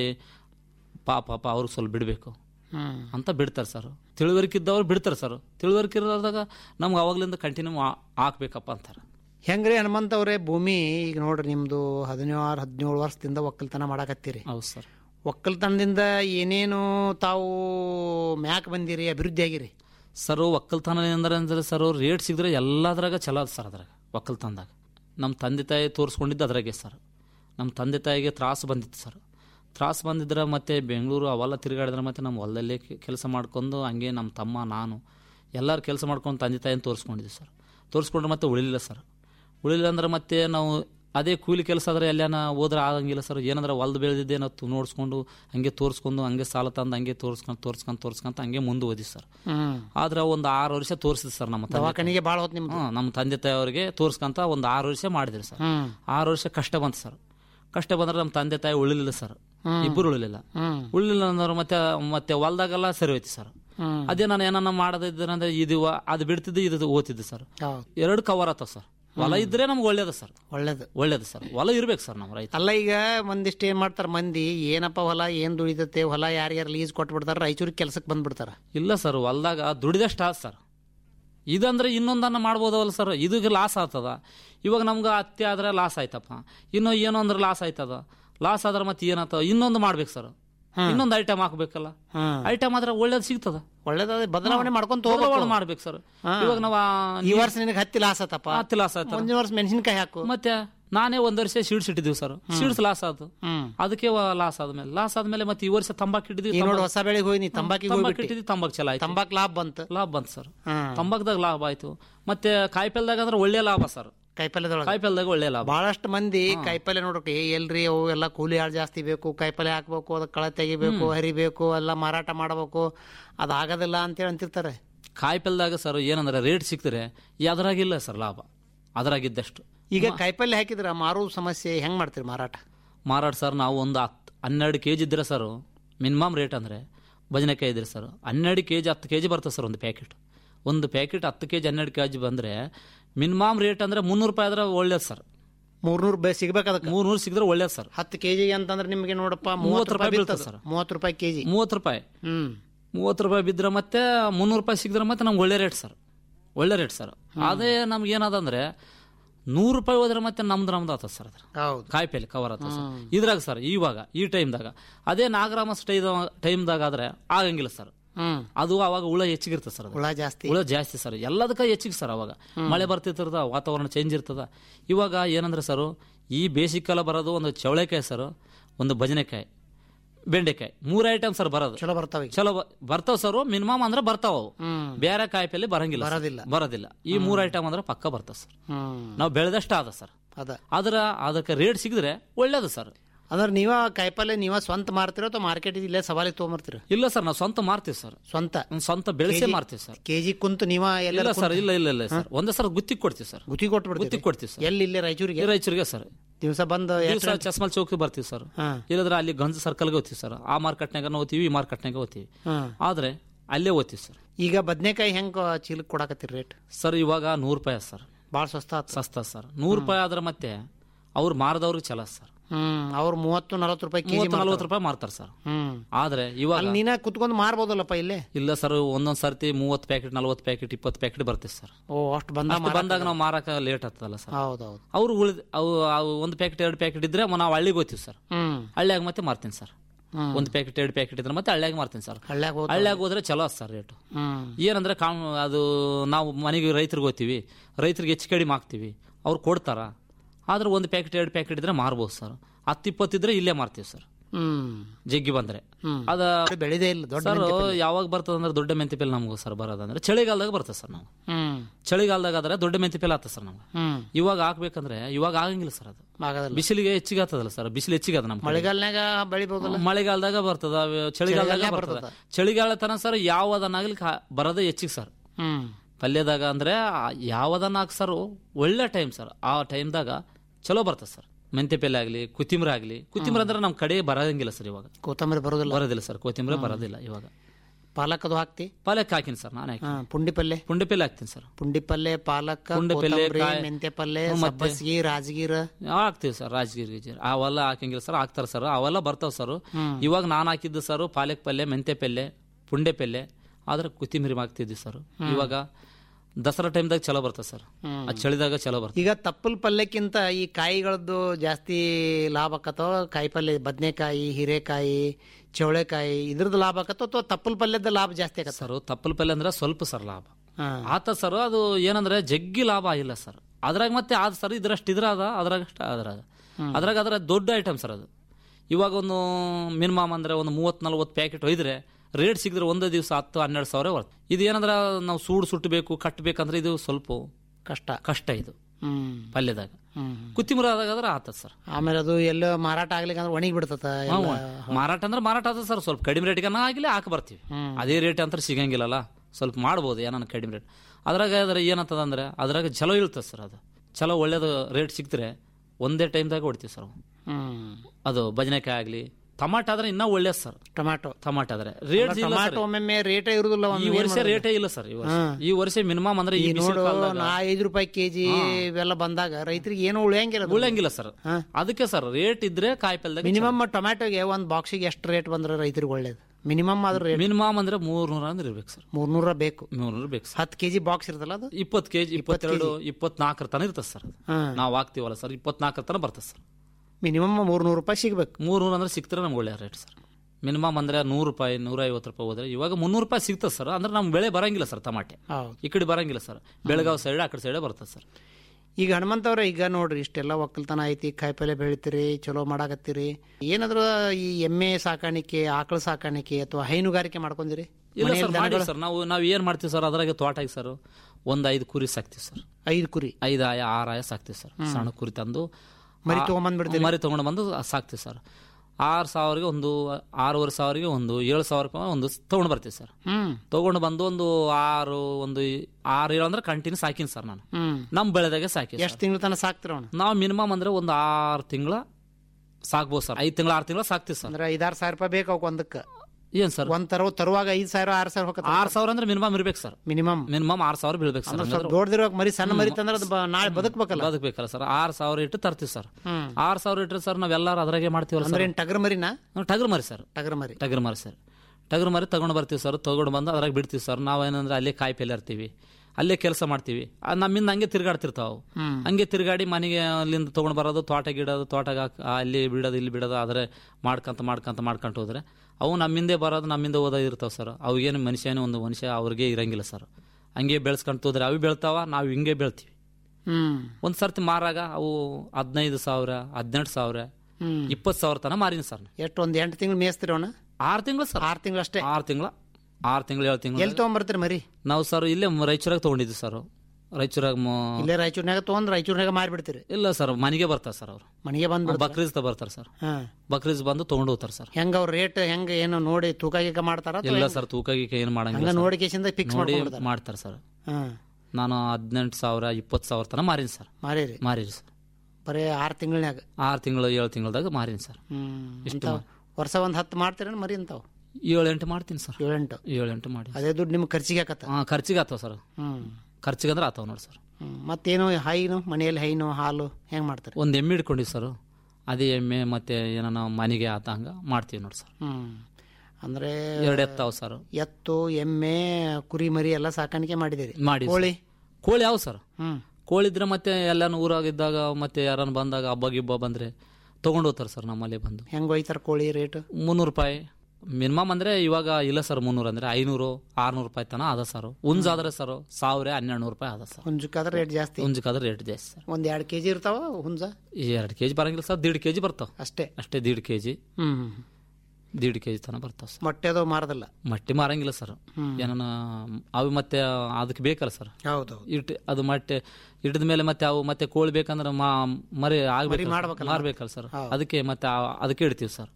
ಪಾಪ ಪಾಪ ಅವ್ರಿಗೆ ಸ್ವಲ್ಪ ಬಿಡಬೇಕು ಹ್ಮ್ ಅಂತ ಬಿಡ್ತಾರೆ ಸರ್ ತಿಳುವಳಿಕೆ ಇದ್ದವ್ರು ಬಿಡ್ತಾರೆ ಸರ್ ತಿಳುವಳಿಕೆ ಇರೋದಾಗ ನಮ್ಗೆ ಅವಾಗ್ಲಿಂದ ಕಂಟಿನ್ಯೂ ಹಾಕ್ಬೇಕಪ್ಪ ಅಂತಾರೆ ಹೆಂಗ್ರಿ ಹನುಮಂತ ಅವರೇ ಭೂಮಿ ಈಗ ನೋಡ್ರಿ ನಿಮ್ದು ಹದಿನೇಳು ಹದಿನೇಳು ವರ್ಷದಿಂದ ಒಕ್ಕಲ್ತನ ಮಾಡಾಕತ್ತೀರಿ ಹೌದು ಸರ್ ಒಕ್ಕಲ್ತನದಿಂದ ಏನೇನು ತಾವು ಮ್ಯಾಕ್ ಬಂದಿರಿ ಅಭಿವೃದ್ಧಿ ಆಗಿರಿ ಸರ್ ಒಕ್ಕಲ್ತನ ಅಂದ್ರೆ ಅಂದ್ರೆ ಸರ್ ರೇಟ್ ಸಿಗಿದ್ರೆ ಎಲ್ಲದ್ರಾಗ ಚಲೋ ಅದ ಸರ್ ಅದ್ರಾಗ ಒಕ್ಕಲ್ತನದಾಗ ನಮ್ಮ ತಂದೆ ತಾಯಿ ತೋರಿಸ್ಕೊಂಡಿದ್ದು ಅದ್ರಾಗೆ ಸರ್ ನಮ್ಮ ತಂದೆ ತಾಯಿಗೆ ತ್ರಾಸು ಬಂದಿತ್ತು ಸರ್ ತ್ರಾಸು ಬಂದಿದ್ರೆ ಮತ್ತೆ ಬೆಂಗಳೂರು ಅವೆಲ್ಲ ತಿರುಗಾಡಿದ್ರೆ ಮತ್ತೆ ನಮ್ಮ ಹೊಲದಲ್ಲೇ ಕೆಲಸ ಮಾಡ್ಕೊಂಡು ಹಂಗೆ ನಮ್ಮ ತಮ್ಮ ನಾನು ಎಲ್ಲರೂ ಕೆಲಸ ಮಾಡ್ಕೊಂಡು ತಂದೆ ತಾಯಿನ ತೋರಿಸ್ಕೊಂಡಿದ್ವಿ ಸರ್ ತೋರಿಸ್ಕೊಂಡ್ರೆ ಮತ್ತೆ ಉಳಿಲಿಲ್ಲ ಸರ್ ಉಳಿಲಿಲ್ಲ ಅಂದ್ರೆ ಮತ್ತೆ ನಾವು ಅದೇ ಕೂಲಿ ಕೆಲಸ ಆದ್ರೆ ಎಲ್ಲಾನ ಹೋದ್ರೆ ಆಗಂಗಿಲ್ಲ ಸರ್ ಏನಂದ್ರೆ ಹೊಲ್ದು ಬೆಳೆದಿದ್ದೆ ನಾವು ತು- ನೋಡ್ಸ್ಕೊಂಡು ಹಂಗೆ ತೋರಿಸ್ಕೊಂಡು ಹಂಗೆ ಸಾಲ ತಂದು ಹಂಗೆ ತೋರಿಸ್ಕೊಂಡು ತೋರಿಸ್ಕೊಂಡು ತೋರಿಸ್ಕೊಂತ ಹಂಗೆ ಮುಂದೆ ಓದಿ ಸರ್ ಹ್ಮ್ ಆದ್ರೆ ಒಂದು ಆರು ವರ್ಷ ತೋರಿಸಿದ್ ಸರ್ ನಮ್ಮ ತಂದೆ ದವಾಖಾನಿಗೆ ಭಾಳ ಹೊತ್ತು ನಿಮ್ದು ಹ್ಮ್, ನಮ್ಮ ತಂದೆ ತಾಯಿಯವರಿಗೆ ತೋರಿಸ್ಕೊಂತ ಒಂದು ಆರು ವರ್ಷ ಮಾಡಿದ್ರಿ ಸರ್ ಹ್ಮ್ ಆರು ವರ್ಷ ಕಷ್ಟ ಬಂತು ಸರ್ ಕಷ್ಟ ಬಂದ್ರೆ ನಮ್ಮ ತಂದೆ ತಾಯಿ ಉಳಿಲಿಲ್ಲ ಸರ್ ಹ್ಮ್. ಇಬ್ಬರು ಉಳಿಲಿಲ್ಲ ಹ್ಮ್ ಉಳಿಲಿಲ್ಲ ಅಂದ್ರೆ ಮತ್ತೆ ಮತ್ತೆ ಹೊಲ್ದಾಗೆಲ್ಲ ಸರಿ ಹೋಯ್ತು ಸರ್ ಹ್ಮ್ ಅದೇ ನಾನು ಏನನ್ನ ಮಾಡದಿದ್ರೆ ಅಂದ್ರೆ ಇದು ಅದು ಬಿಡ್ತಿದ್ದು ಇದು ಓದ್ತಿದ್ದು ಸರ್ ಹೌದು ಎರಡು ಕವರ್ ಆತಾವ ಸರ್ ಹೊಲ ಇದ್ರೆ ನಮ್ಗೆ ಒಳ್ಳೇದು ಸರ್ ಒಳ್ಳೇದು ಒಳ್ಳೇದು ಸರ್ ಹೊಲ ಇರ್ಬೇಕು ಸರ್ ನಮ್ಮ ರೈತ ಅಲ್ಲ ಈಗ ಒಂದಿಷ್ಟು ಏನ್ ಮಾಡ್ತಾರ ಮಂದಿ ಏನಪ್ಪ ಹೊಲ ಏನ್ ದುಡಿದತ್ತೆ ಹೊಲ ಯಾರ್ಯಾರು ಲೀಸ್ ಕೊಟ್ಬಿಡ್ತಾರ ರಾಯಚೂರಿಗೆ ಕೆಲ್ಸಕ್ಕೆ ಬಂದ್ಬಿಡ್ತಾರ ಇಲ್ಲ ಸರ್ ಹೊಲ್ದಾಗ ದುಡಿದಷ್ಟು ಆದ ಸರ್ ಇದಂದ್ರೆ ಇನ್ನೊಂದನ್ನ ಮಾಡ್ಬೋದವಲ್ಲ ಸರ್ ಇದಕ್ಕೆ ಲಾಸ್ ಆಗ್ತದ ಇವಾಗ ನಮ್ಗೆ ಹತ್ತಿ ಆದ್ರೆ ಲಾಸ್ ಆಯ್ತಪ್ಪ ಇನ್ನು ಏನೋ ಅಂದ್ರೆ ಲಾಸ್ ಆಯ್ತದ ಲಾಸ್ ಆದ್ರೆ ಮತ್ತೆ ಏನಾಗ್ತದ ಇನ್ನೊಂದು ಮಾಡ್ಬೇಕು ಸರ್ ಇನ್ನೊಂದು ಐಟಮ್ ಹಾಕ್ಬೇಕಲ್ಲ ಹ್ಮ್ ಐಟಮ್ ಆದ್ರೆ ಒಳ್ಳೇದು ಸಿಗ್ತದ ಒಳ್ಳೇದ ಬದಲಾವಣೆ ಮಾಡ್ಕೊಂತ ಬದಲಾವಣೆ ಹೋಗ್ಬೇಕು ಮಾಡ್ಬೇಕು ಸರ್ ಹಾ. ಇವಾಗ ನಾವು ಈ ವರ್ಷ ನಿನಗೆ ಹತ್ತಿ ಲಾಸ್ ಆತಪ್ಪ ಹತ್ತಿ ಲಾಸ್ ಆಯ್ತದ ಮುಂದಿನ ವರ್ಷ ಮೆಣಸಿನಕಾಯಿ ಹಾಕು ಮತ್ತೆ ನಾನೇ ಒಂದ್ ವರ್ಷ ಸೀಡ್ಸ್ ಇಟ್ಟಿದ್ದೀವಿ ಸರ್ ಸೀಡ್ಸ್ ಲಾಸ್ ಆಯ್ತು ಹ್ಮ್ ಅದಕ್ಕೆ ಲಾಸ್ ಆದ್ಮೇಲೆ ಲಾಸ್ ಆದ್ಮೇಲೆ ಮತ್ತೆ ಈ ವರ್ಷ ತಂಬಾಕ್ ಇಟ್ಟಿದ್ವಿ ಈ ನೋಡಿ ಹೊಸ ಬೆಳೆಗೆ ಹೋಗಿ ನೀ ತಂಬಾಕಿಗೆ ತಂಬಾಕ್ ಹೋಗ್ಬಿಟ್ಟಿ ಇಟ್ಟಿದ್ವಿ ತಂಬಾಕ್ ಚಲ ಆಯ್ತು ತಂಬಾಕ್ ಲಾಭ ಬಂತು ಲಾಭ ಬಂತು ಸರ್ ಹ್ಮ್ ತಂಬಾಕ್ದಾಗ ಲಾಭ ಆಯ್ತು ಮತ್ತೆ ಕಾಯಿಪಲ್ದಾಗ ಅಂದ್ರೆ ಒಳ್ಳೆ ಲಾಭ ಸರ್ ಕಾಯಿಪಲ್ಯದೊಳಗೆ ಕಾಯಿಪಲ್ದಾಗ ಒಳ್ಳೆ ಲಾಭ ಬಹಳಷ್ಟು ಮಂದಿ ಕಾಯಿಪಲ್ಯ ನೋಡ್ರಿ ಎಲ್ರಿ ಅವು ಎಲ್ಲ ಕೂಲಿ ಆಳ್ ಜಾಸ್ತಿ ಬೇಕು ಕಾಯಿಪಲ್ಯ ಹಾಕ್ಬೇಕು ಅದಕ್ಕೆ ಕಳೆ ತೆಗಿಬೇಕು ಹರಿಬೇಕು ಎಲ್ಲ ಮಾರಾಟ ಮಾಡಬೇಕು ಅದು ಆಗೋದಿಲ್ಲ ಅಂತೇಳಿ ಅಂತಿರ್ತಾರೆ ಕಾಯಿಪಲ್ದಾಗ ಸರ್ ಏನಂದ್ರೆ ರೇಟ್ ಸಿಕ್ತರೆ ಅದ್ರಾಗಿಲ್ಲ ಸರ್ ಲಾಭ ಅದ್ರಾಗಿದ್ದಷ್ಟು ಈಗ ಕಾಯಿಪಲ್ಯ ಹಾಕಿದ್ರ ಮಾರೋ ಸಮಸ್ಯೆ ಹೆಂಗ್ ಮಾಡ್ತೀರಿ ಮಾರಾಟ ಮಾರಾಟ ಸರ್ ನಾವು ಒಂದು ಹತ್ತು ಹನ್ನೆರಡು ಕೆ ಜಿ ಇದ್ರೆ ಸರ್ ಮಿನಿಮಮ್ ರೇಟ್ ಅಂದರೆ ಬದನೆಕಾಯಿ ಇದ್ರೆ ಸರ್ ಹನ್ನೆರಡು ಕೆ ಜಿ ಹತ್ತು ಕೆ ಜಿ ಬರ್ತದೆ ಸರ್ ಒಂದು ಪ್ಯಾಕೆಟ್ ಒಂದು ಪ್ಯಾಕೆಟ್ ಹತ್ತು ಕೆ ಜಿ ಹನ್ನೆರಡು ಕೆ ಜಿ ಬಂದರೆ ಮಿನಿಮಮ್ ರೇಟ್ ಅಂದರೆ ಮುನ್ನೂರು ರೂಪಾಯಿ ಆದ್ರೆ ಒಳ್ಳೇದು ಸರ್ ಮೂರ್ನೂರು ಬೇ ಸಿಗ್ಬೇಕು ಅದಕ್ಕೆ ಮೂರ್ನೂರು ಸಿಗಿದ್ರೆ ಒಳ್ಳೇದು ಸರ್ ಹತ್ತು ಕೆಜಿ ಅಂತಂದ್ರೆ ನಿಮಗೆ ನೋಡಪ್ಪ ಮೂವತ್ತು ಮೂವತ್ತು ರೂಪಾಯಿ ರೂಪಾಯಿ ಬೀಳ್ತದೆ ಬೀಳ್ತದೆ ಸರ್. ಮೂವತ್ತು ರೂಪಾಯಿ ಕೆಜಿ ಮೂವತ್ತು ರೂಪಾಯಿ ಹ್ಮ್ ಮೂವತ್ತು ರೂಪಾಯಿ ಬಿದ್ದರೆ ಮತ್ತೆ ಮುನ್ನೂರು ರೂಪಾಯಿ ಸಿಗಿದ್ರೆ ಮತ್ತೆ ನಮ್ಗೆ ಒಳ್ಳೆ ರೇಟ್ ಸರ್ ಒಳ್ಳೆ ರೇಟ್ ಸರ್ ಅದೇ ನಮ್ಗೆ ಏನದಂದ್ರೆ ನೂರು ರೂಪಾಯಿ ಹೋದ್ರೆ ಮತ್ತೆ ನಮ್ದು ನಮ್ದು ಆಗ್ತದೆ ಸರ್ ಅದ್ರ ಹೌದು ಕಾಯಿಪಲ್ಲೆ ಕವರ್ ಆಗ್ತದೆ ಸರ್ ಇದ್ರಾಗ ಸರ್ ಇವಾಗ ಈ ಟೈಮ್ದಾಗ ಅದೇ ನಾಗರಾಮಸ್ ಟೈಮ್ದಾಗ ಆದ್ರೆ ಆಗಂಗಿಲ್ಲ ಸರ್ ಹ್ಮ್ ಅದು ಅವಾಗ ಹುಳ ಹೆಚ್ಚಿಗಿರ್ತದೆ ಸರ್ ಅದು ಹುಳ ಜಾಸ್ತಿ ಹುಳ ಜಾಸ್ತಿ ಸರ್ ಎಲ್ಲದಕ್ಕ ಹೆಚ್ಚಿಗೆ ಸರ್ ಅವಾಗ ಮಳೆ ಬರ್ತಿರ್ತದ ವಾತಾವರಣ ಚೇಂಜ್ ಇರ್ತದ ಇವಾಗ ಏನಂದ್ರೆ ಸರ್ ಈ ಬೇಸಿಗೆ ಕಾಲ ಬರೋದು ಒಂದು ಚವಳೆಕಾಯಿ ಸರ್ ಒಂದು ಬಜನೆಕಾಯಿ ಬೆಂಡೆಕಾಯಿ ಮೂರು ಐಟಮ್ ಸರ್ ಬರೋದು ಚಲೋ ಬರ್ತಾವ ಈಗ ಚಲೋ ಬ- ಬರ್ತಾವ್ ಸರ್ ಮಿನಿಮಮ್ ಅಂದ್ರೆ ಬರ್ತಾವ ಅವು ಹ್ಮ್ ಬೇರೆ ಕಾಯಿಪಲ್ಲೆ ಬರಂಗಿಲ್ಲ ಸರ್. ಬರೋದಿಲ್ಲ. ಬರೋದಿಲ್ಲ ಈ ಮೂರು ಐಟಮ್ ಅಂದ್ರೆ ಪಕ್ಕ ಬರ್ತದೆ ಸರ್ ಹ್ಮ್ ನಾವು ಬೆಳೆದಷ್ಟ ಅದ ಸರ್ ಅದ ಅದ್ರ ಅದಕ್ಕೆ ರೇಟ್ ಸಿಗಿದ್ರೆ ಒಳ್ಳೇದು ಸರ್ ಅಂದ್ರೆ ನೀವ ಕಾಯಿಪಲ್ಯ ನೀವ ಸ್ವಂತ ಮಾರ್ತಿರೋ ಅಥವಾ ಮಾರ್ಕೆಟ್ ಇಲ್ಲೇ ಸವಾಲಿಗೆ ತೊಗೊಂಬರ್ತೀರ ಇಲ್ಲ ಸರ್ ನಾವು ಸ್ವಂತ ಮಾರ್ತೀವಿ ಸರ್ ಸ್ವಂತ ಸ್ವಂತ ಬೆಳೆಸೇ ಮಾರ್ತೀವಿ ಸರ್ ಕೆಜಿ ಕುಂತು ನೀವ ಇಲ್ಲ ಎಲ್ಲ ಸರ್ ಇಲ್ಲ ಇಲ್ಲ ಇಲ್ಲ ಸರ್ ಒಂದೇ ಸರ್ ಗುತ್ತಿಗೆ ಕೊಡ್ತೀವಿ ಸರ್ ಗುತ್ತಿ ಕೊಟ್ಬಿಡ್ತೀರಿ ಗುತ್ತಿಗೆ ಕೊಡ್ತೀವಿ ಸರ್ ಎಲ್ಲಿ ಇಲ್ಲೇ ರಾಯಚೂರಿಗೆ ರಾಯಚೂರಿಗೆ ಸರ್ ದಿವಸ ಬಂದು ಎಷ್ಟು ದಿವಸ ಚಸ್ಮಲ್ ಚೌಕಿ ಬರ್ತೀವಿ ಸರ್ ಹಾ. ಇಲ್ಲದ್ರೆ ಅಲ್ಲಿ ಗಂಜ ಸರ್ಕಲ್ಗೆ ಹೋಗ್ತೀವಿ ಸರ್ ಆ ಮಾರ್ಕೆಟ್ನಾಗ ಓದ್ತೀವಿ ಈ ಮಾರ್ಕೆಟ್ನಾಗ ಓದ್ತೀವಿ ಹಾ. ಆದ್ರೆ ಅಲ್ಲೇ ಓದ್ತೀವಿ ಸರ್ ಈಗ ಬದ್ನೆಕಾಯಿ ಹೆಂಗ್ ಚೀಲಕ್ ಕೊಡಾಕತ್ತೀರಿ ರೇಟ್ ಸರ್ ಇವಾಗ ನೂರು ರೂಪಾಯಿ ಸರ್ ಭಾಳ ಸ್ವಸ್ತ ಆತು ಸಸ್ತ ಸರ್ ನೂರು ರೂಪಾಯಿ ಆದ್ರೆ ಮತ್ತೆ ಅವ್ರು ಮಾರದವ್ರಿಗೆ ಚಲ ಸರ್ ಹ್ಮ್ ಅವ್ರು ಮೂವತ್ತು ನಲವತ್ತು ರೂಪಾಯಿ ಕೆಜಿ ಮೂವತ್ತು ನಲ್ವತ್ತು ರೂಪಾಯಿ ಮಾರ್ತಾರೆ ಸರ್ ಹ್ಮ್ ಆದ್ರೆ ಇವಾಗ ಅಲ್ಲಿ ನೀನ ಕುತ್ಕೊಂಡು ಮಾರ್ಬೋದಲ್ಲಪ್ಪ ಇಲ್ಲೇ ಇಲ್ಲ ಸರ್ ಒಂದೊಂದ್ ಸರ್ತಿ ಮೂವತ್ತು ಪ್ಯಾಕೆಟ್ ನಲ್ವತ್ತು ಪ್ಯಾಕೆಟ್ ಇಪ್ಪತ್ತು ಪ್ಯಾಕೆಟ್ ಬರ್ತೀವಿ ಸರ್ ಓ ಅಷ್ಟು ಬಂದ ಅಷ್ಟು ಬಂದಾಗ ನಾವು ಮಾರಕ ಲೇಟ್ ಆಗ್ತದಲ್ಲ ಸರ್ ಹೌದೌದು ಅವ್ರು ಉಳಿದ ಅವು ಅವು ಒಂದು ಪ್ಯಾಕೆಟ್ ಎರಡು ಪ್ಯಾಕೆಟ್ ಇದ್ರೆ ನಾವು ಹಳ್ಳಿಗೆ ಹೋಗ್ತೀವಿ ಸರ್ ಹ್ಮ್ ಹಳ್ಳಿಯಾಗ ಮತ್ತೆ ಮಾರ್ತೀನಿ ಸರ್ ಹ್ಮ್. ಒಂದು ಪ್ಯಾಕೆಟ್ ಎರಡು ಪ್ಯಾಕೆಟ್ ಇದ್ರೆ ಮತ್ತೆ ಹಳ್ಳಿಯಾಗ ಮಾರ್ತೀನಿ ಸರ್ ಹಳ್ಳ್ಯಾಗ ಹೋದ ಹಳ್ಳಿಯಾಗ ಹೋದ್ರೆ ಚಲೋ ಅದ ಸರ್ ರೇಟು ಹ್ಮ್ ಏನಂದ್ರೆ ಕಾಮ್ ಅದು ನಾವು ಮನೆಗೆ ರೈತರಿಗೆ ಹೋಗ್ತೀವಿ ರೈತರಿಗೆ ಹೆಚ್ಚು ಕಡಿಮೆ ಹಾಕ್ತೀವಿ ಅವ್ರು ಕೊಡ್ತಾರ ಆದ್ರೆ ಒಂದು ಪ್ಯಾಕೆಟ್ ಎರಡು ಪ್ಯಾಕೆಟ್ ಇದ್ರೆ ಮಾರ್ಬೋದು ಸರ್ ಹತ್ತು ಇಪ್ಪತ್ತಿದ್ರೆ ಇಲ್ಲೇ ಮಾರ್ತೀವಿ ಸರ್ ಹ್ಮ್ ಜಗ್ಗಿ ಬಂದ್ರೆ ಹ್ಮ್. ಅದ ಬೆಳೆದೇ ಇಲ್ಲ ದೊಡ್ಡ ಸರ್ ಮೆಂತೆ ಪಲ್ಯ. ಯಾವಾಗ ಬರ್ತದ ಅಂದ್ರೆ ದೊಡ್ಡ ಮೆಂತಿ ಪೆಲ್ ನಮ್ಗೆ ಸರ್ ಬರೋದಂದ್ರೆ ಚಳಿಗಾಲದಾಗ ಬರ್ತದೆ ಸರ್ ನಾವು ಹ್ಮ್ ಚಳಿಗಾಲದಾಗ ಆದ್ರೆ ದೊಡ್ಡ ಮೆಂತಿ ಪೆಲ್ ಆಗ್ತದೆ ಸರ್ ನಮ್ಗೆ ಹ್ಮ್ ಇವಾಗ ಹಾಕ್ಬೇಕಂದ್ರೆ ಇವಾಗ ಆಗಂಗಿಲ್ಲ ಸರ್ ಅದು ಆಗೋದಿಲ್ಲ ಬಿಸಿಲಿಗೆ ಹೆಚ್ಚಿಗೆ ಆಗ್ತದಲ್ಲ ಸರ್ ಬಿಸಿಲು ಹೆಚ್ಚಿಗೆ ಅದ ನಮ್ಮ ಕಡೆ. ಮಳೆಗಾಲನಾಗ ಬೆಳಿಬೋದಲ್ಲ ಮಳೆಗಾಲದಾಗ ಬರ್ತದ ಚಳಿಗಾಲದಾಗ ಚಳಿಗಾಲದಾಗ ಬರ್ತದ ಬರ್ತದ. ಚಳಿಗಾಲ ತನ ಸರ್ ಯಾವದನ್ನಾಗ್ಲಿ ಕಾ- ಬರೋದೇ ಹೆಚ್ಚಿಗೆ ಸರ್ ಹ್ಮ್ ಪಲ್ಯದಾಗ ಅಂದ್ರೆ ಆ ಯಾವದನ್ನ ಹಾಕ್ ಸರ್ ಒಳ್ಳೆ ಟೈಮ್ ಸರ್ ಆ ಟೈಮ್ದಾಗ ಚಲೋ ಬರ್ತದೆ ಸರ್ ಮೆಂತೆ ಪಲ್ಯ ಆಗಲಿ ಕೊತ್ತಿಂಬರಿ ಆಗಲಿ ಕೊತ್ತಿಂಬರಿ ಅಂದ್ರೆ ನಮ್ಮ ಕಡೆ ಬರೋಂಗಿಲ್ಲ ಸರ್ ಇವಾಗ ಕೊತ್ತಂಬರಿ ಬರೋದಿಲ್ಲ ಬರೋದಿಲ್ಲ ಸರ್ ಕೊತ್ತಿಂಬರಿ ಬರೋದಿಲ್ಲ ಇವಾಗ ಪಾಲಕ್ ಅದು ಹಾಕ್ತಿ ಪಾಲಕ್ ಹಾಕಿನಿ ಸರ್ ನಾನು ಹಾಕಿ ಹಾ ಪುಂಡಿ ಪಲ್ಲೆ ಪುಂಡೆ ಪಲ್ಯ ಹಾಕ್ತೀನಿ ಸರ್ ಪುಂಡಿ ಪಲ್ಲೆ ಪಾಲಕ್ ಪುಂಡಿ ಪಲ್ಲೆ, ಕೊತ್ತಂಬರಿ, ಕಾಯಿ- ಮೆಂತ್ಯ ಪಲ್ಲೆ ಹ್ಮ್, ಮತ್ತೆ? ಸಬ್ಬಸ್ಗಿ ರಾಜಗಿರ ಹಾಕ್ತೀವಿ ಸರ್ ರಾಜಗಿರಿ ಗೀಜಿ ಅವೆಲ್ಲ ಹಾಕಂಗಿಲ್ಲ ಸರ್ ಹಾಕ್ತಾರೆ ಸರ್ ಅವೆಲ್ಲ ಬರ್ತಾವ ಸರ್ ಇವಾಗ ನಾನು ಹಾಕಿದ್ದು ಸರ್ ಪಾಲಕ್ ಪಲ್ಯ ಮೆಂತೆ ಪಲ್ಯ ಪುಂಡೆ ಪಲ್ಯ ಆದ್ರೆ ಕೊತ್ತಿಂಬರಿ ಹಾಕ್ತಿದ್ವಿ ಸರ್ ಇವಾಗ ದಸರಾ ಟೈಮ್ದಾಗ ಚಲೋ ಬರ್ತದೆ ಸರ್ ಆ ಚಳಿದಾಗ ಚಲೋ ಬರ್ತದೆ ಈಗ ತಪ್ಪಲ್ ಪಲ್ಯಕ್ಕಿಂತ ಈ ಕಾಯಿಗಳದ್ದು ಜಾಸ್ತಿ ಲಾಭ ಆಕತ್ತವ ಕಾಯಿ ಪಲ್ಯ ಬದನೆಕಾಯಿ ಹಿರೇಕಾಯಿ ಚೌಳೆಕಾಯಿ ಇದ್ರದ್ದು ಲಾಭ ಆಕತ್ತೋ ಅಥವಾ ತಪ್ಪಲ್ ಪಲ್ಯದ ಲಾಭ ಜಾಸ್ತಿ ಆಗತ್ತ ಸರ್ ತಪ್ಪಲ್ ಪಲ್ಯ ಅಂದ್ರೆ ಸ್ವಲ್ಪ ಸರ್ ಲಾಭ ಹಾ ಆತ ಸರ್ ಅದು ಏನಂದ್ರೆ ಜಗ್ಗಿ ಲಾಭ ಆಗಿಲ್ಲ ಸರ್ ಅದ್ರಾಗ ಮತ್ತೆ ಆದ ಸರ್ ಇದ್ರಷ್ಟು ಇದ್ರ ಅದ ಅದ್ರಾಗಷ್ಟ ಅದ್ರಾಗ ಅದ್ರಾಗ ಅದ್ರ ದೊಡ್ಡ ಐಟಮ್ ಸರ್ ಅದು ಇವಾಗ ಒಂದು ಮಿನಿಮಮ್ ಅಂದ್ರೆ ಒಂದು ಮೂವತ್ತು ನಲ್ವತ್ತು ಪ್ಯಾಕೆಟ್ ಒಯ್ದ್ರೆ ರೇಟ್ ಸಿಗಿದ್ರೆ ಒಂದೇ ದಿವಸ ಹತ್ತು ಹನ್ನೆರಡು ಸಾವಿರ ಬರ್ತದೆ ಇದು ಏನಂದ್ರೆ ನಾವು ಸೂಡು ಸುಟ್ಟಬೇಕು ಕಟ್ಟಬೇಕಂದ್ರೆ ಇದು ಸ್ವಲ್ಪ ಕಷ್ಟ ಕಷ್ಟ ಇದು ಹ್ಮ್ ಪಲ್ಯದಾಗ ಹ್ಮ್ ಕುತ್ತಿಮುರ ಆದಾಗಾದ್ರೆ ಆತದ ಸರ್ ಆಮೇಲೆ ಅದು ಎಲ್ಲೋ ಮಾರಾಟ ಆಗ್ಲಿಕ್ಕೆ ಅಂದ್ರೆ ಒಣಗಿ ಬಿಡ್ತತ ಎಲ್ಲ. ಮಾರಾಟ ಅಂದ್ರೆ ಮಾರಾಟ ಆತದ ಸರ್ ಸ್ವಲ್ಪ ಕಡಿಮೆ ರೇಟ್ಗೆ ಆಗಿಲ್ಲ ಹಾಕಿ ಬರ್ತೀವಿ ಅದೇ ರೇಟ್ ಅಂತ ಸಿಗಂಗಿಲ್ಲಲ್ಲ ಸ್ವಲ್ಪ ಮಾಡ್ಬೋದು ಏನನ್ನ ಕಡಿಮೆ ರೇಟ್ ಅದ್ರಾಗ ಅದ್ರ ಏನಂತದ ಅಂದ್ರೆ ಅದ್ರಾಗ ಚಲೋ ಇಳ್ತದೆ ಸರ್ ಅದು ಚಲೋ ಒಳ್ಳೇದು ರೇಟ್ ಸಿಕ್ತರೆ ಒಂದೇ ಟೈಮ್ದಾಗ ಹೊಡ್ತೀವಿ ಸರ್ ಹ್ಮ್ ಅದು ಬದನೆಕಾಯಿ ಆಗಲಿ ಟಮಾಟ ಆದ್ರೆ ಇನ್ನೂ ಒಳ್ಳೇದು ಸರ್ ಟೊಮ್ಯಾಟೊ ಟಮಾಟ ಆದ್ರೆ ರೇಟ್ ಇಲ್ಲ ಸರ್. ಟೊಮ್ಯಾಟೊ ಒಮ್ಮೊಮ್ಮೆ ರೇಟೇ ಇರುದಿಲ್ಲ ಈ ಒಮ್ಮೆ ವರ್ಷ ರೇಟೇ ಇಲ್ಲ ಸರ್ ಈ ವರ್ಷ ಈ ವರ್ಷ ಮಿನಿಮಮ್ ಅಂದ್ರೆ ಈ ಈ ಬಿಸಿಲು ನೋಡು ಕಾಲದಾಗ ನಾ ಐದು ರೂಪಾಯಿ ಕೆಜಿ ಇವೆಲ್ಲ ಬಂದಾಗ ರೈತರಿಗೆ ಏನು ಉಳಿಯಂಗಿಲ್ಲ ಅದು. ಉಳ್ಳಂಗಿಲ್ಲ ಸರ್ ಅದಕ್ಕೆ ಸರ್ ರೇಟ್ ಇದ್ರೆ ಕಾಯಿಪಲ್ದಾಗ ಮಿನಿಮಮ್ ಟೊಮ್ಯಾಟೊಗೆ ಒಂದ್ ಬಾಕ್ಸಿಗೆ ಎಷ್ಟು ರೇಟ್ ಬಂದ್ರೆ ರೈತರಿಗೆ ಒಳ್ಳೇದು ಮಿನಿಮಮ್ ಆದ್ರೆ ರೇಟ್ ಮಿನಿಮಮ್ ಅಂದ್ರೆ ಮೂರ್ನೂರ ಅಂದ್ರೆ ಇರ್ಬೇಕು ಸರ್ ಮೂರ್ನೂರ ಬೇಕು ಮೂರ್ನೂರ ಬೇಕು ಸರ್ ಹತ್ತು ಕೆಜಿ ಬಾಕ್ಸ್ ಇರ್ತಲ್ಲ ಅದು ಇಪ್ಪತ್ತು ಕೆಜಿ ಇಪ್ಪತ್ತೆರಡು ಇಪ್ಪತ್ನಾಲ್ಕರ ತನ ಇರ್ತದೆ ಸರ್ ಅದು ಹಾ. ನಾವು ಹಾಕ್ತೀವಲ್ಲ ಸರ್ ಇಪ್ಪತ್ನಾಲ್ಕರ ತನ ಬರ್ತದೆ ಸರ್ ಮಿನಿಮಮ್ ಮೂರ್ನೂರು ರೂಪಾಯಿ ಸಿಗ್ಬೇಕು ಮೂರ್ನೂರು ಅಂದ್ರೆ ಸಿಕ್ತರೆ ನಮ್ಗೆ ಒಳ್ಳೆ ರೇಟ್ ಸರ್ ಮಿನಿಮಮ್ ಅಂದ್ರೆ ನೂರು ರೂಪಾಯಿ ನೂರ ಐವತ್ತು ರೂಪಾಯಿ ಹೋದ್ರೆ ಇವಾಗ ಮುನ್ನೂರು ರೂಪಾಯಿ ಸಿಗ್ತದೆ ಸರ್ ಅಂದ್ರೆ ನಮ್ಗೆ ಬೆಳೆ ಬರಂಗಿಲ್ಲ ಸರ್ ಟಮಾಟೆ ಹೌದು ಈ ಕಡೆ ಬರಂಗಿಲ್ಲ ಸರ್ ಬೆಳಗಾವ್ ಸೈಡ್ ಆ ಕಡೆ ಸೈಡೇ ಬರ್ತದೆ ಸರ್ ಈಗ ಹನುಮಂತವ್ರ ಈಗ ನೋಡ್ರಿ ಇಷ್ಟೆಲ್ಲ ಒಕ್ಕಲ್ತನ ಐತಿ ಕಾಯಿಪಲ್ಲೆ ಬೆಳಿತೀರಿ ಚಲೋ ಮಾಡಾಕತ್ತೀರಿ ಏನಾದ್ರು ಈ ಎಮ್ಮೆ ಸಾಕಾಣಿಕೆ ಆಕಳ ಸಾಕಾಣಿಕೆ ಅಥವಾ ಹೈನುಗಾರಿಕೆ ಮಾಡ್ಕೊಂಡಿರಿ ಇಲ್ಲ ಮನೆಯಲ್ಲಿ ಸರ್ ಮಾಡಿ ದನಗಳು? ಸರ್ ನಾವು ನಾವು ಏನ್ ಮಾಡ್ತೀವಿ ಸರ್ ಅದ್ರಾಗೆ ತೋಟ ಸರ್ ಒಂದ್ ಐದು ಕುರಿ ಸಾಕ್ತಿವಿ ಸರ್ ಐದು ಕುರಿ ಐದು ಆಯ ಆರು ಆಯ ಸಾಕ್ತಿವಿ ಸರ್ ಸಣ್ಣ ಕುರಿ ತಂದು ಮರಿ ಆ- ತಗೊಂಬಂದ್ಬಿಡ್ತೀರಿ? ಮರಿ ತಗೊಂಡು ಬಂದು ಸಾಕ್ತಿವಿ ಸರ್ ಆರು ಸಾವಿರಗೆ ಒಂದು ಆರೂವರೆ ಸಾವಿರಗೆ ಒಂದು ಏಳು ಸಾವಿರ ರೂಪಾಯಿ ಒಂದು ತಗೊಂಡು ಬರ್ತೀವಿ ಸರ್ ಹ್ಮ್ ತಗೊಂಡು ಬಂದು ಒಂದು ಆರು ಒಂದು ಆರು ಏಳು ಅಂದ್ರೆ ಕಂಟಿನ್ಯೂ ಸಾಕಿನಿ ಸರ್ ನಾನು ಹ್ಮ್ ನಮ್ಮ ಬೆಳೆದಾಗೆ ಸಾಕಿ ಎಷ್ಟು ತಿಂಗಳ ತನಕ ಸಾಕ್ತಿರ ಅವನು ನಾವು ಮಿನಿಮಮ್ ಅಂದ್ರೆ ಒಂದು ಆರು ತಿಂಗಳ ಸಾಕ್ಬೋದು ಸರ್ ಐದು ತಿಂಗಳ ಆರು ತಿಂಗಳ ಸಾಕ್ತಿವಿ ಸರ್ ಅಂದ್ರೆ ಐದಾರು ಸಾವಿರ ರೂಪಾಯಿ ಬೇಕು ಅವಕ್ಕೆ ಒಂದಕ್ಕೆ ಏನ್ ಸರ್ ಒಂದ್ ತರೋ ತರುವಾಗ ಐದು ಸಾವಿರ ಆರು ಸಾವಿರ ಹೋಗತ್ತೆ ಆರು ಸಾವಿರ ಅಂದ್ರೆ ಮಿನಿಮಮ್ ಇರ್ಬೇಕು ಸರ್ ಮಿನಿಮಮ್ ಮಿನಿಮಮ್ ಆರು ಸಾವಿರ ಬೀಳ್ಬೇಕು ಸರ್ ಅಂದ್ರೆ ಸ್ವಲ್ಪ ಹಂಗಂದ್ರೆ ದೊಡ್ಡದಿರುವಾಗ ಮರಿ ಸಣ್ಣ ಮರಿ ತಂದ್ರೆ ಅದು ಬ- ನಾಳೆ ಬದುಕ್ಬೇಕಲ್ಲ ಬದುಕಬೇಕಲ್ಲ ಸರ್ ಆರು ಸಾವಿರ ಇಟ್ಟು ತರ್ತೀವಿ ಸರ್ ಹ್ಮ್. ಆರು ಸಾವಿರ ಇಟ್ಟರೆ ಸರ್ ನಾವೆಲ್ಲರೂ ಅದ್ರಾಗೆ ಮಾಡ್ತೀವಲ್ಲ ಅಂದ್ರೆ ಸರ್ ಏನ್ ಟಗರ್ ಮರಿನಾ ಟಗರ್ ಮರಿ ಸರ್ ಟಗರ್ ಮರಿ ಟಗರ್ ಮರಿ ಸರ್ ಟಗರ್ ಮರಿ ತಗೊಂಡು ಬರ್ತೀವಿ ಸರ್ ತಗೊಂಡು ಬಂದು ಅದ್ರಾಗ ಬಿಡ್ತೀವಿ ಸರ್ ನಾವೇನಂದ್ರೆ ಅಲ್ಲೇ ಕಾಯಿ ಪಲ್ಯ ಇರ್ತೀವಿ ಅಲ್ಲೇ ಕೆಲಸ ಮಾಡ್ತೀವಿ ಆ ನಮ್ಮಿಂದ ಹಂಗೆ ತಿರ್ಗಾಡ್ತಿರ್ತಾವ ಹ್ಮ್. ಹಂಗೆ ತಿರ್ಗಾಡಿ ಮನೆಗೆ ಅಲ್ಲಿಂದ ತಗೊಂಡು ಬರೋದು ತೋಟ ಗಿಡೋದು ತೋಟಗೆ ಹಾಕ್- ಅಲ್ಲಿ ಬಿಡೋದು ಇಲ್ಲಿ ಬಿಡೋದು ಆದರೆ ಮಾಡ್ಕೊಂತ ಮಾಡ್ಕೊಂತ ಮಾಡ್ಕೊಂತ ಹೋದ್ರೆ ಅವು ನಮ್ಮಿಂದೆ ಬರೋದು ನಮ್ಮಿಂದ ಓದೋದು ಇರ್ತಾವೆ ಸರ್ ಅವಾಗೇನು ಮನುಷ್ಯನೇ ಒಂದು ಮನುಷ್ಯ ಅವ್ರಿಗೆ ಇರಂಗಿಲ್ಲ ಸರ್ ಹಂಗೆ ಬೆಳೆಸ್ಕೊಂತ ಹೋದ್ರೆ ಅವು ಬೆಳ್ತಾವ ನಾವು ಹಿಂಗೆ ಬೆಳ್ತೀವಿ ಹ್ಮ್ ಒಂದು ಸರ್ತಿ ಮಾರಾಗ ಅವು ಹದಿನೈದು ಸಾವಿರ ಹದಿನೆಂಟು ಸಾವಿರ ಹ್ಮ್ ಇಪ್ಪತ್ತು ಸಾವಿರ ತನಕ ಮಾರಿನಿ ಸರ್ ಎಷ್ಟು ಒಂದ್ ಎಂಟು ತಿಂಗಳು ಮೇಯಿಸ್ತೀರಿ ಅವನ ಆರು ತಿಂಗಳು ಸರ್ ಆರು ತಿಂಗಳು ಅಷ್ಟೇ ಆರು ತಿಂಗಳ ಆರು ತಿಂಗಳು ಏಳು ಎಲ್ಲಿ ತಿಂಗಳು ತಗೊಂಬರ್ತೀರಿ ಮರಿ ನಾವು ಸರ್ ಇಲ್ಲೇ ಮ- ರಾಯಚೂರಾಗ ತೊಗೊಂಡಿದ್ವಿ ಸರ್ ರಾಯಚೂರಾಗ ಮ- ಇಲ್ಲೇ ರಾಯಚೂರ್ನಾಗ ತೊಗೊಂಡ್ ರಾಯಚೂರ್ನಾಗ ಮಾರಿಬಿಡ್ತೀರಿ ಇಲ್ಲ ಸರ್ ಮನೆಗೆ ಬರ್ತಾರೆ ಸರ್ ಅವರು ಮನೆಗೆ ಬಂದ್ಬಿಡ್ತಾರೆ ಬಕ್ರೀಸ್ ಬರ್ತಾರೆ ಸರ್ ಹಾ ಬಕ್ರೀಸ್ ಬಂದು ತೊಗೊಂಡು ಹೋಗ್ತಾರೆ ಸರ್ ಹೆಂಗ ಅವ್ರ ರೇಟ್ ಹೆಂಗ ಏನು ನೋಡಿ ತೂಕ ಗೀಕ ಮಾಡ್ತಾರ ಅಥವಾ ಇಲ್ಲ ಹೆಂಗ್? ಸರ್ ತೂಕ ಗೀಕ ಏನು ಹಂಗ ಮಾಡಂಗಿಲ್ಲ ನೋಡಿ ಕೇಸಿಂದ ಫಿಕ್ಸ್ ನೋಡಿ ಮಾಡ್ಕೊಂಡ್ಬಿಡ್ತಾರ ಮಾಡ್ತಾರೆ ಸರ್ ಹಾ ನಾನು ಹದಿನೆಂಟು ಸಾವಿರ ಇಪ್ಪತ್ತು ಸಾವಿರ ತನಕ ಮಾರೀನಿ ಸರ್ ಮಾರೀರಿ ಮಾರೀರಿ ಸರ್ ಬರೀ ಆರು ತಿಂಗಳನ್ಯಾಗ ಆರು ತಿಂಗಳು ಏಳು ತಿಂಗಳದಾಗ ಮಾರೀನಿ ಸರ್ ಹ್ಮ್ ಇಷ್ಟು ಇಂಥವ್ ವರ್ಷ ಒಂದ್ ಹತ್ತು ಮಾಡ್ತೀರ ಮರಿ ಇಂತಾವ್ ಏಳು ಎಂಟು ಮಾಡ್ತೀನಿ ಸರ್ ಏಳೆಂಟು ಏಳು ಎಂಟು ಮಾಡಿ ಅದೇ ದುಡ್ಡು ನಿಮ್ಗೆ ಖರ್ಚಿಗೆ ಆಕತ್ತ ಹಾಂ ಖರ್ಚಿಗೆ ಆತವ ಸರ್ ಹ್ಮ್ ಖರ್ಚಿಗೆ ಅಂದ್ರೆ ಆತವ ನೋಡಿ ಸರ್ ಹ್ಮ್. ಮತ್ತೇನು ಹೈನು ಮನೆಯಲ್ಲಿ ಹೈನು ಹಾಲು ಹೆಂಗ್ ಮಾಡ್ತಾರೆ ಒಂದು ಎಮ್ಮೆ ಇಟ್ಕೊಂಡಿವಿ ಸರ್ ಅದೇ ಎಮ್ಮೆ ಮತ್ತೆ ಏನೋ ನಾವು ಮನೆಗೆ ಆತ ಹಂಗ ಮಾಡ್ತೀವಿ ನೋಡಿ ಸರ್ ಹ್ಮ್ ಅಂದ್ರೆ ಎರಡು ಎತ್ತಾವ ಸರ್ ಎತ್ತು ಎಮ್ಮೆ ಕುರಿ ಮರಿ ಎಲ್ಲ ಸಾಕಾಣಿಕೆ ಮಾಡಿದಿರಿ ಮಾಡಿ ಕೋಳಿ ಕೋಳಿ ಯಾವ ಸರ್ ಹ್ಮ್ ಕೋಳಿ ಇದ್ರೆ ಮತ್ತೆ ಎಲ್ಲಾನು ಊರಾಗಿದ್ದಾಗ ಮತ್ತೆ ಯಾರನ್ನ ಬಂದಾಗ ಹಬ್ಬ ಗಿಬ್ಬ ಬಂದ್ರೆ ತಗೊಂಡು ಹೋಗ್ತಾರೆ ಸರ್ ನಮ್ಮಲ್ಲಿ ಬಂದು ಹೆಂಗ್ ಒಯ್ತಾರ ಕೋಳಿ ರೇಟ್ ಮುನ್ನೂರು ರೂಪಾಯಿ ಮಿನಿಮಮ್ ಅಂದ್ರೆ ಇವಾಗ ಇಲ್ಲ ಸರ್ ಮುನ್ನೂರು ಅಂದ್ರೆ ಐನೂರು ಆರ್ನೂರು ರೂಪಾಯಿ ತನ ಅದ ಸರ್ ಹುಂಜಾದ್ರೆ ಸರ್ ಸಾವಿರ ಹನ್ನೆರಡು ನೂರು ರೂಪಾಯಿ ಅದ ಸರ್ ಹುಂಜಕ್ಕಾದ್ರೆ ರೇಟ್ ಜಾಸ್ತಿ ಹುಂಜಕ್ಕಾದ್ರೆ ರೇಟ್ ಜಾಸ್ತಿ ಸರ್ ಒಂದ್ ಎರಡು ಕೆಜಿ ಇರ್ತಾವ ಹುಂಜ ಎರಡು ಕೆಜಿ ಬರಂಗಿಲ್ಲ ಸರ್ ದೀಡ್ ಕೆಜಿ ಬರ್ತಾವ ಅಷ್ಟೇ ಅಷ್ಟೇ ದೀಡ್ ಕೆಜಿ ಹ್ಮ್ ಹ್ಮ್. ದೀಡ್ ಕೆಜಿ ತನ ಬರ್ತಾವ ಸರ್ ಮೊಟ್ಟೆ ಅದು ಮಾರದಲ್ಲ ಮಟ್ಟಿ ಮಾರಂಗಿಲ್ಲ ಸರ್ ಏನಾನ ಅವು ಮತ್ತೆ ಅದಕ್ಕೆ ಬೇಕಲ್ಲ ಸರ್ ಹೌದು ಇಟ್ಟು ಅದು ಮಟ್ಟೆ ಇಟ್ಟಿದ ಮೇಲೆ ಮತ್ತೆ ಅವು ಮತ್ತೆ ಕೋಳಿ ಬೇಕಂದ್ರೆ ಮಾ ಮರಿ ಆಗ್ಬೇಕು ಮಾಡ್ಬೇಕಲ್ಲ. ಮಾರ್ಬೇಕಲ್ಲ ಸರ್ ಅದಕ್ಕೆ ಮತ್ತೆ ಆ- ಅದಕ್ಕೆ ಇಡ್ತೀವಿ ಸರ್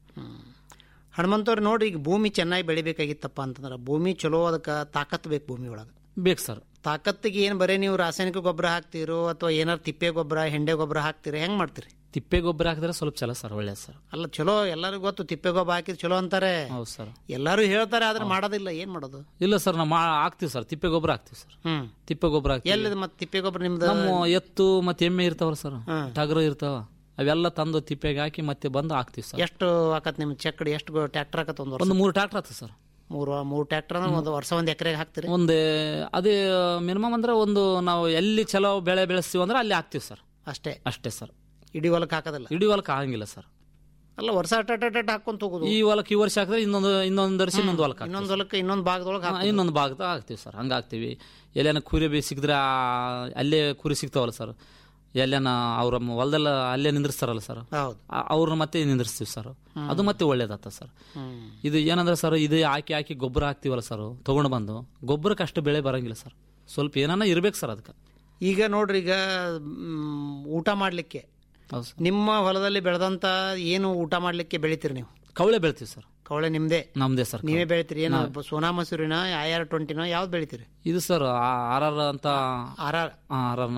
ಹನುಮಂತವ್ರು ನೋಡಿ ಈಗ ಭೂಮಿ ಚೆನ್ನಾಗಿ ಬೆಳಿಬೇಕಾಗಿತ್ತಪ್ಪ ಅಂತಂದ್ರೆ ಭೂಮಿ ಚಲೋ ಅದಕ್ಕೆ ತಾಕತ್ ಬೇಕು ಭೂಮಿ ಒಳಗೆ ಬೇಕು ಸರ್ ತಾಕತ್ತಿಗೆ ಏನು ಬರೀ ನೀವು ರಾಸಾಯನಿಕ ಗೊಬ್ಬರ ಹಾಕ್ತಿರೋ ಅಥವಾ ಏನಾರು ತಿಪ್ಪೆ ಗೊಬ್ಬರ ಹೆಂಡೆ ಗೊಬ್ಬರ ಹಾಕ್ತೀರಿ ಹೆಂಗ್ ಮಾಡ್ತೀರಿ ತಿಪ್ಪೆ ಗೊಬ್ಬರ ಹಾಕಿದ್ರೆ ಸ್ವಲ್ಪ ಚಲೋ ಸರ್ ಒಳ್ಳೆ ಸರ್ ಅಲ್ಲ ಚಲೋ ಎಲ್ಲರಿಗೂ ಗೊತ್ತು ತಿಪ್ಪೆ ಗೊಬ್ಬರ ಹಾಕಿದ್ ಚಲೋ ಅಂತಾರೆ ಹೌದು ಸರ್ ಎಲ್ಲರೂ ಹೇಳ್ತಾರೆ ಆದ್ರೆ ಮಾಡೋದಿಲ್ಲ ಏನ್ ಮಾಡೋದು ಇಲ್ಲ ಸರ್ ನಾವು ಮಾ- ಹಾಕ್ತೀವಿ ಸರ್ ತಿಪ್ಪೆ ಗೊಬ್ಬರ ಹಾಕ್ತೀವಿ ಸರ್ ಹ್ಮ್ ತಿಪ್ಪೆ ಗೊಬ್ಬರ ಹಾಕ್ತೀವಿ ಎಲ್ಲಿದೆ ಮತ್ತೆ ತಿಪ್ಪೆ ಗೊಬ್ಬರ ನಿಮ್ದು ನಮ್ಮ ಎತ್ತು ಮತ್ತೆ ಎಮ್ಮೆ ಇರ್ತಾವಲ್ಲ ಸರ್ ಹ್ಮ್. ಟಗರು ಇರ್ತಾವ ಅವೆಲ್ಲ ತಂದು ತಿಪ್ಪೆಗೆ ಹಾಕಿ ಮತ್ತೆ ಬಂದು ಹಾಕ್ತೀವಿ ಸರ್ ಎಷ್ಟು ಆಕತ್ ನಿಮ್ ಚಕ್ಕಡಿ ಎಷ್ಟು ಟ್ರ್ಯಾಕ್ಟರ್ ಆಕತ್ ಒಂದು ವರ್ಷ ಒಂದು ಮೂರು ಟ್ರಾಕ್ಟರ್ ಆಯ್ತು ಸರ್ ಮೂರು ಮೂರು ಟ್ರ್ಯಾಕ್ಟರ್ ಅಂದ್ರೆ ಒಂದು ವರ್ಷ ಒಂದ್ ಎಕರೆಗೆ ಹಾಕ್ತೀರಿ ಒಂದು ಅದೇ ಮಿನಿಮಮ್ ಅಂದ್ರೆ ಒಂದು ನಾವು ಎಲ್ಲಿ ಚಲೋ ಬೆಳೆ ಬೆಳೆಸ್ತೀವಿ ಅಂದ್ರೆ ಅಲ್ಲಿ ಹಾಕ್ತೀವಿ ಸರ್ ಅಷ್ಟೇ ಅಷ್ಟೇ ಸರ್ ಇಡೀ ಹೊಲಕ್ಕೆ ಹಾಕೋದಿಲ್ಲ ಇಡೀ ಹೊಲಕ್ಕೆ ಆಗಂಗಿಲ್ಲ ಸರ್ ಅಲ್ಲ ವರ್ಷ ಅಟ್ಟ ಅಟ್ಟ ಅಟ್ಟ ಹಾಕೊಂತ ಹೋಗುದು ಈ ಹೊಲಕ್ಕೆ ಈ ವರ್ಷ ಹಾಕಿದ್ರೆ ಇನ್ನೊಂದು ಇನ್ನೊಂದು ವರ್ಷ ಇನ್ನೊಂದು ಹೊಲಕ್ಕೆ ಹಾಕ್ತೀವಿ ಇನ್ನೊಂದು ಹೊಲಕ್ಕೆ ಇನ್ನೊಂದು ಭಾಗದೊಳಗೆ ಹಾ, ಇನ್ನೊಂದು ಭಾಗದಾಗ ಹಾಕ್ತೀವಿ ಸರ್ ಹಂಗೆ ಹಾಕ್ತೀವಿ ಎಲ್ಲೇನ ಕುರಿ ಬಿ ಸಿಕ್ಕಿದ್ರೆ ಆ, ಅಲ್ಲೇ ಕುರಿ ಸಿಗ್ತಾವಲ್ಲ ಸರ್ ಎಲ್ಲೇನ ಅವ್ರ ಹೊಲದೆಲ್ಲ ಅಲ್ಲೇ ನಿಂದ್ರಿಸ್ತಾರಲ್ಲ ಸರ್ ಹೌದು ಆ- ಅವ್ರನ್ನ ಮತ್ತೆ ನಿಂದ್ರಿಸ್ತೀವಿ ಸರ್ ಅದು ಮತ್ತೆ ಒಳ್ಳೇದಾತ ಸರ್ ಇದು ಏನಂದ್ರೆ ಸರ್ ಇದು ಹಾಕಿ ಹಾಕಿ ಗೊಬ್ಬರ ಹಾಕ್ತೀವಲ್ಲ ಸರ್ ತಗೊಂಡು ಬಂದು ಗೊಬ್ಬರಕ್ಕೆ ಅಷ್ಟು ಬೆಳೆ ಬರಂಗಿಲ್ಲ ಸರ್ ಸ್ವಲ್ಪ ಏನಾನ ಇರ್ಬೇಕು ಸರ್ ಅದಕ್ಕೆ ಈಗ ನೋಡ್ರಿ ಈಗ ಮ್, ಊಟ ಮಾಡ್ಲಿಕ್ಕೆ ಹೌದು ಸರ್ ನಿಮ್ಮ ಹೊಲದಲ್ಲಿ ಬೆಳೆದಂತ ಏನು ಊಟ ಮಾಡ್ಲಿಕ್ಕೆ ಬೆಳಿತೀರಿ ನೀವು ಕವಳೆ ಬೆಳಿತೀವಿ ಸರ್ ಕವಳೆ ನಿಮ್ದೇ ನಮ್ದೇ ಸರ್ ನೀವೇ ಬೆಳಿತೀರಿ ಏನು ಸೋನಾ ಮಸೂರಿನ ಐ ಆರ್ ಟ್ವೆಂಟಿನ ಯಾವ್ದು ಬೆಳಿತೀರಿ ಇದು ಸರ್ ಆರ್ ಆರ್ ಅಂತ ಆರ್ ಆರ್ ಆರ್ ಆರ್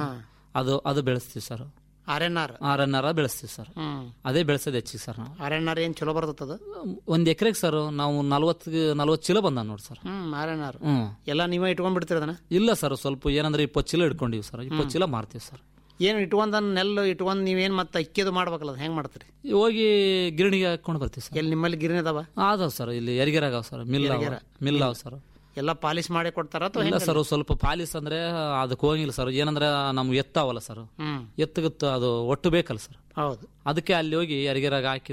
ಅದು ಅದು ಬೆಳೆಸ್ತೀವಿ sir R N R R N R ಬೆಳೆಸ್ತೀವಿ ಸರ್ ಹ್ಮ್ ಅದೇ ಬೆಳೆಸೋದು ಹೆಚ್ಚಿಗೆ ಸರ್ ನಾವು ಆರ್ ಎನ್ ಆರ್ ಏನ್ ಚಲೋ ಬರ್ತದ ಒಂದ್ ಎಕರೆಗೆ ಸರ್ ನಾವು ನಲ್ವತ್ತು ನಲ್ವತ್ತು ಚೀಲ ಬಂದ ನೋಡಿ ಸರ್ ಹ್ಮ್ ಆರ್ ಎನ್ ಆರ್ ಹ್ಮ್ ಎಲ್ಲ ನೀವೇ ಇಟ್ಕೊಂಡ್ಬಿಡ್ತೀರಿ ಅದನ್ನ ಇಲ್ಲ ಸರ್ ಸ್ವಲ್ಪ ಏನಂದ್ರೆ ಇಪ್ಪತ್ತು ಚೀಲ ಇಟ್ಕೊಂಡಿವಿ ಸರ್ ಇಪ್ಪತ್ತು ಚೀಲ ಮಾರ್ತೀವಿ ಸರ್ ಏನು ಇಟ್ಕೊಂಡ್ ನೆಲ್ಲು ಇಟ್ಕೊಂಡ್ ನೀವೇನ್ ಮತ್ತೆ ಅಕ್ಕಿದು ಮಾಡ್ಬೇಕಲ್ಲ ಅದ್ ಹೆಂಗ್ ಮಾಡ್ತೀರಿ ಹೋಗಿ ಗಿರಣಿಗೆ ಹಾಕೊಂಡು ಬರ್ತೀವಿ ಸರ್ ಎಲ್ಲಿ ನಿಮ್ಮಲ್ಲಿ ಗಿರಣಿ ಅದಾವ ಅದಾವ ಸರ್ ಇಲ್ಲಿ ಯರಿಗೆರಾಗ ಸರ್ ಮಿಲ್ ಅವ ಮಿಲ್ ಅವ ಸರ್ ಎಲ್ಲ ಪಾಲಿಶ್ ಮಾಡಿ ಕೊಡ್ತಾರ ಅಥವಾ ಇಲ್ಲ ಹೆಂಗ್ ಸರ್ ಸ್ವಲ್ಪ ಪಾಲಿಸ್ ಅಂದ್ರೆ ಅದಕ್ಕೆ ಹೋಗಿಲ್ಲ ಸರ್ ಏನಂದ್ರೆ ನಮ್ಗೆ ಎತ್ತಾವಲ್ಲ ಸರ್ ಹ್ಮ್ ಎತ್ತಗತ್ತು ಅದು ಒಟ್ಟು ಬೇಕಲ್ಲ ಸರ್ ಹೌದು ಅದಕ್ಕೆ ಅಲ್ಲಿ ಹೋಗಿ ಯರಿಗೆರಾಗ ಹಾಕಿದ್ರೆ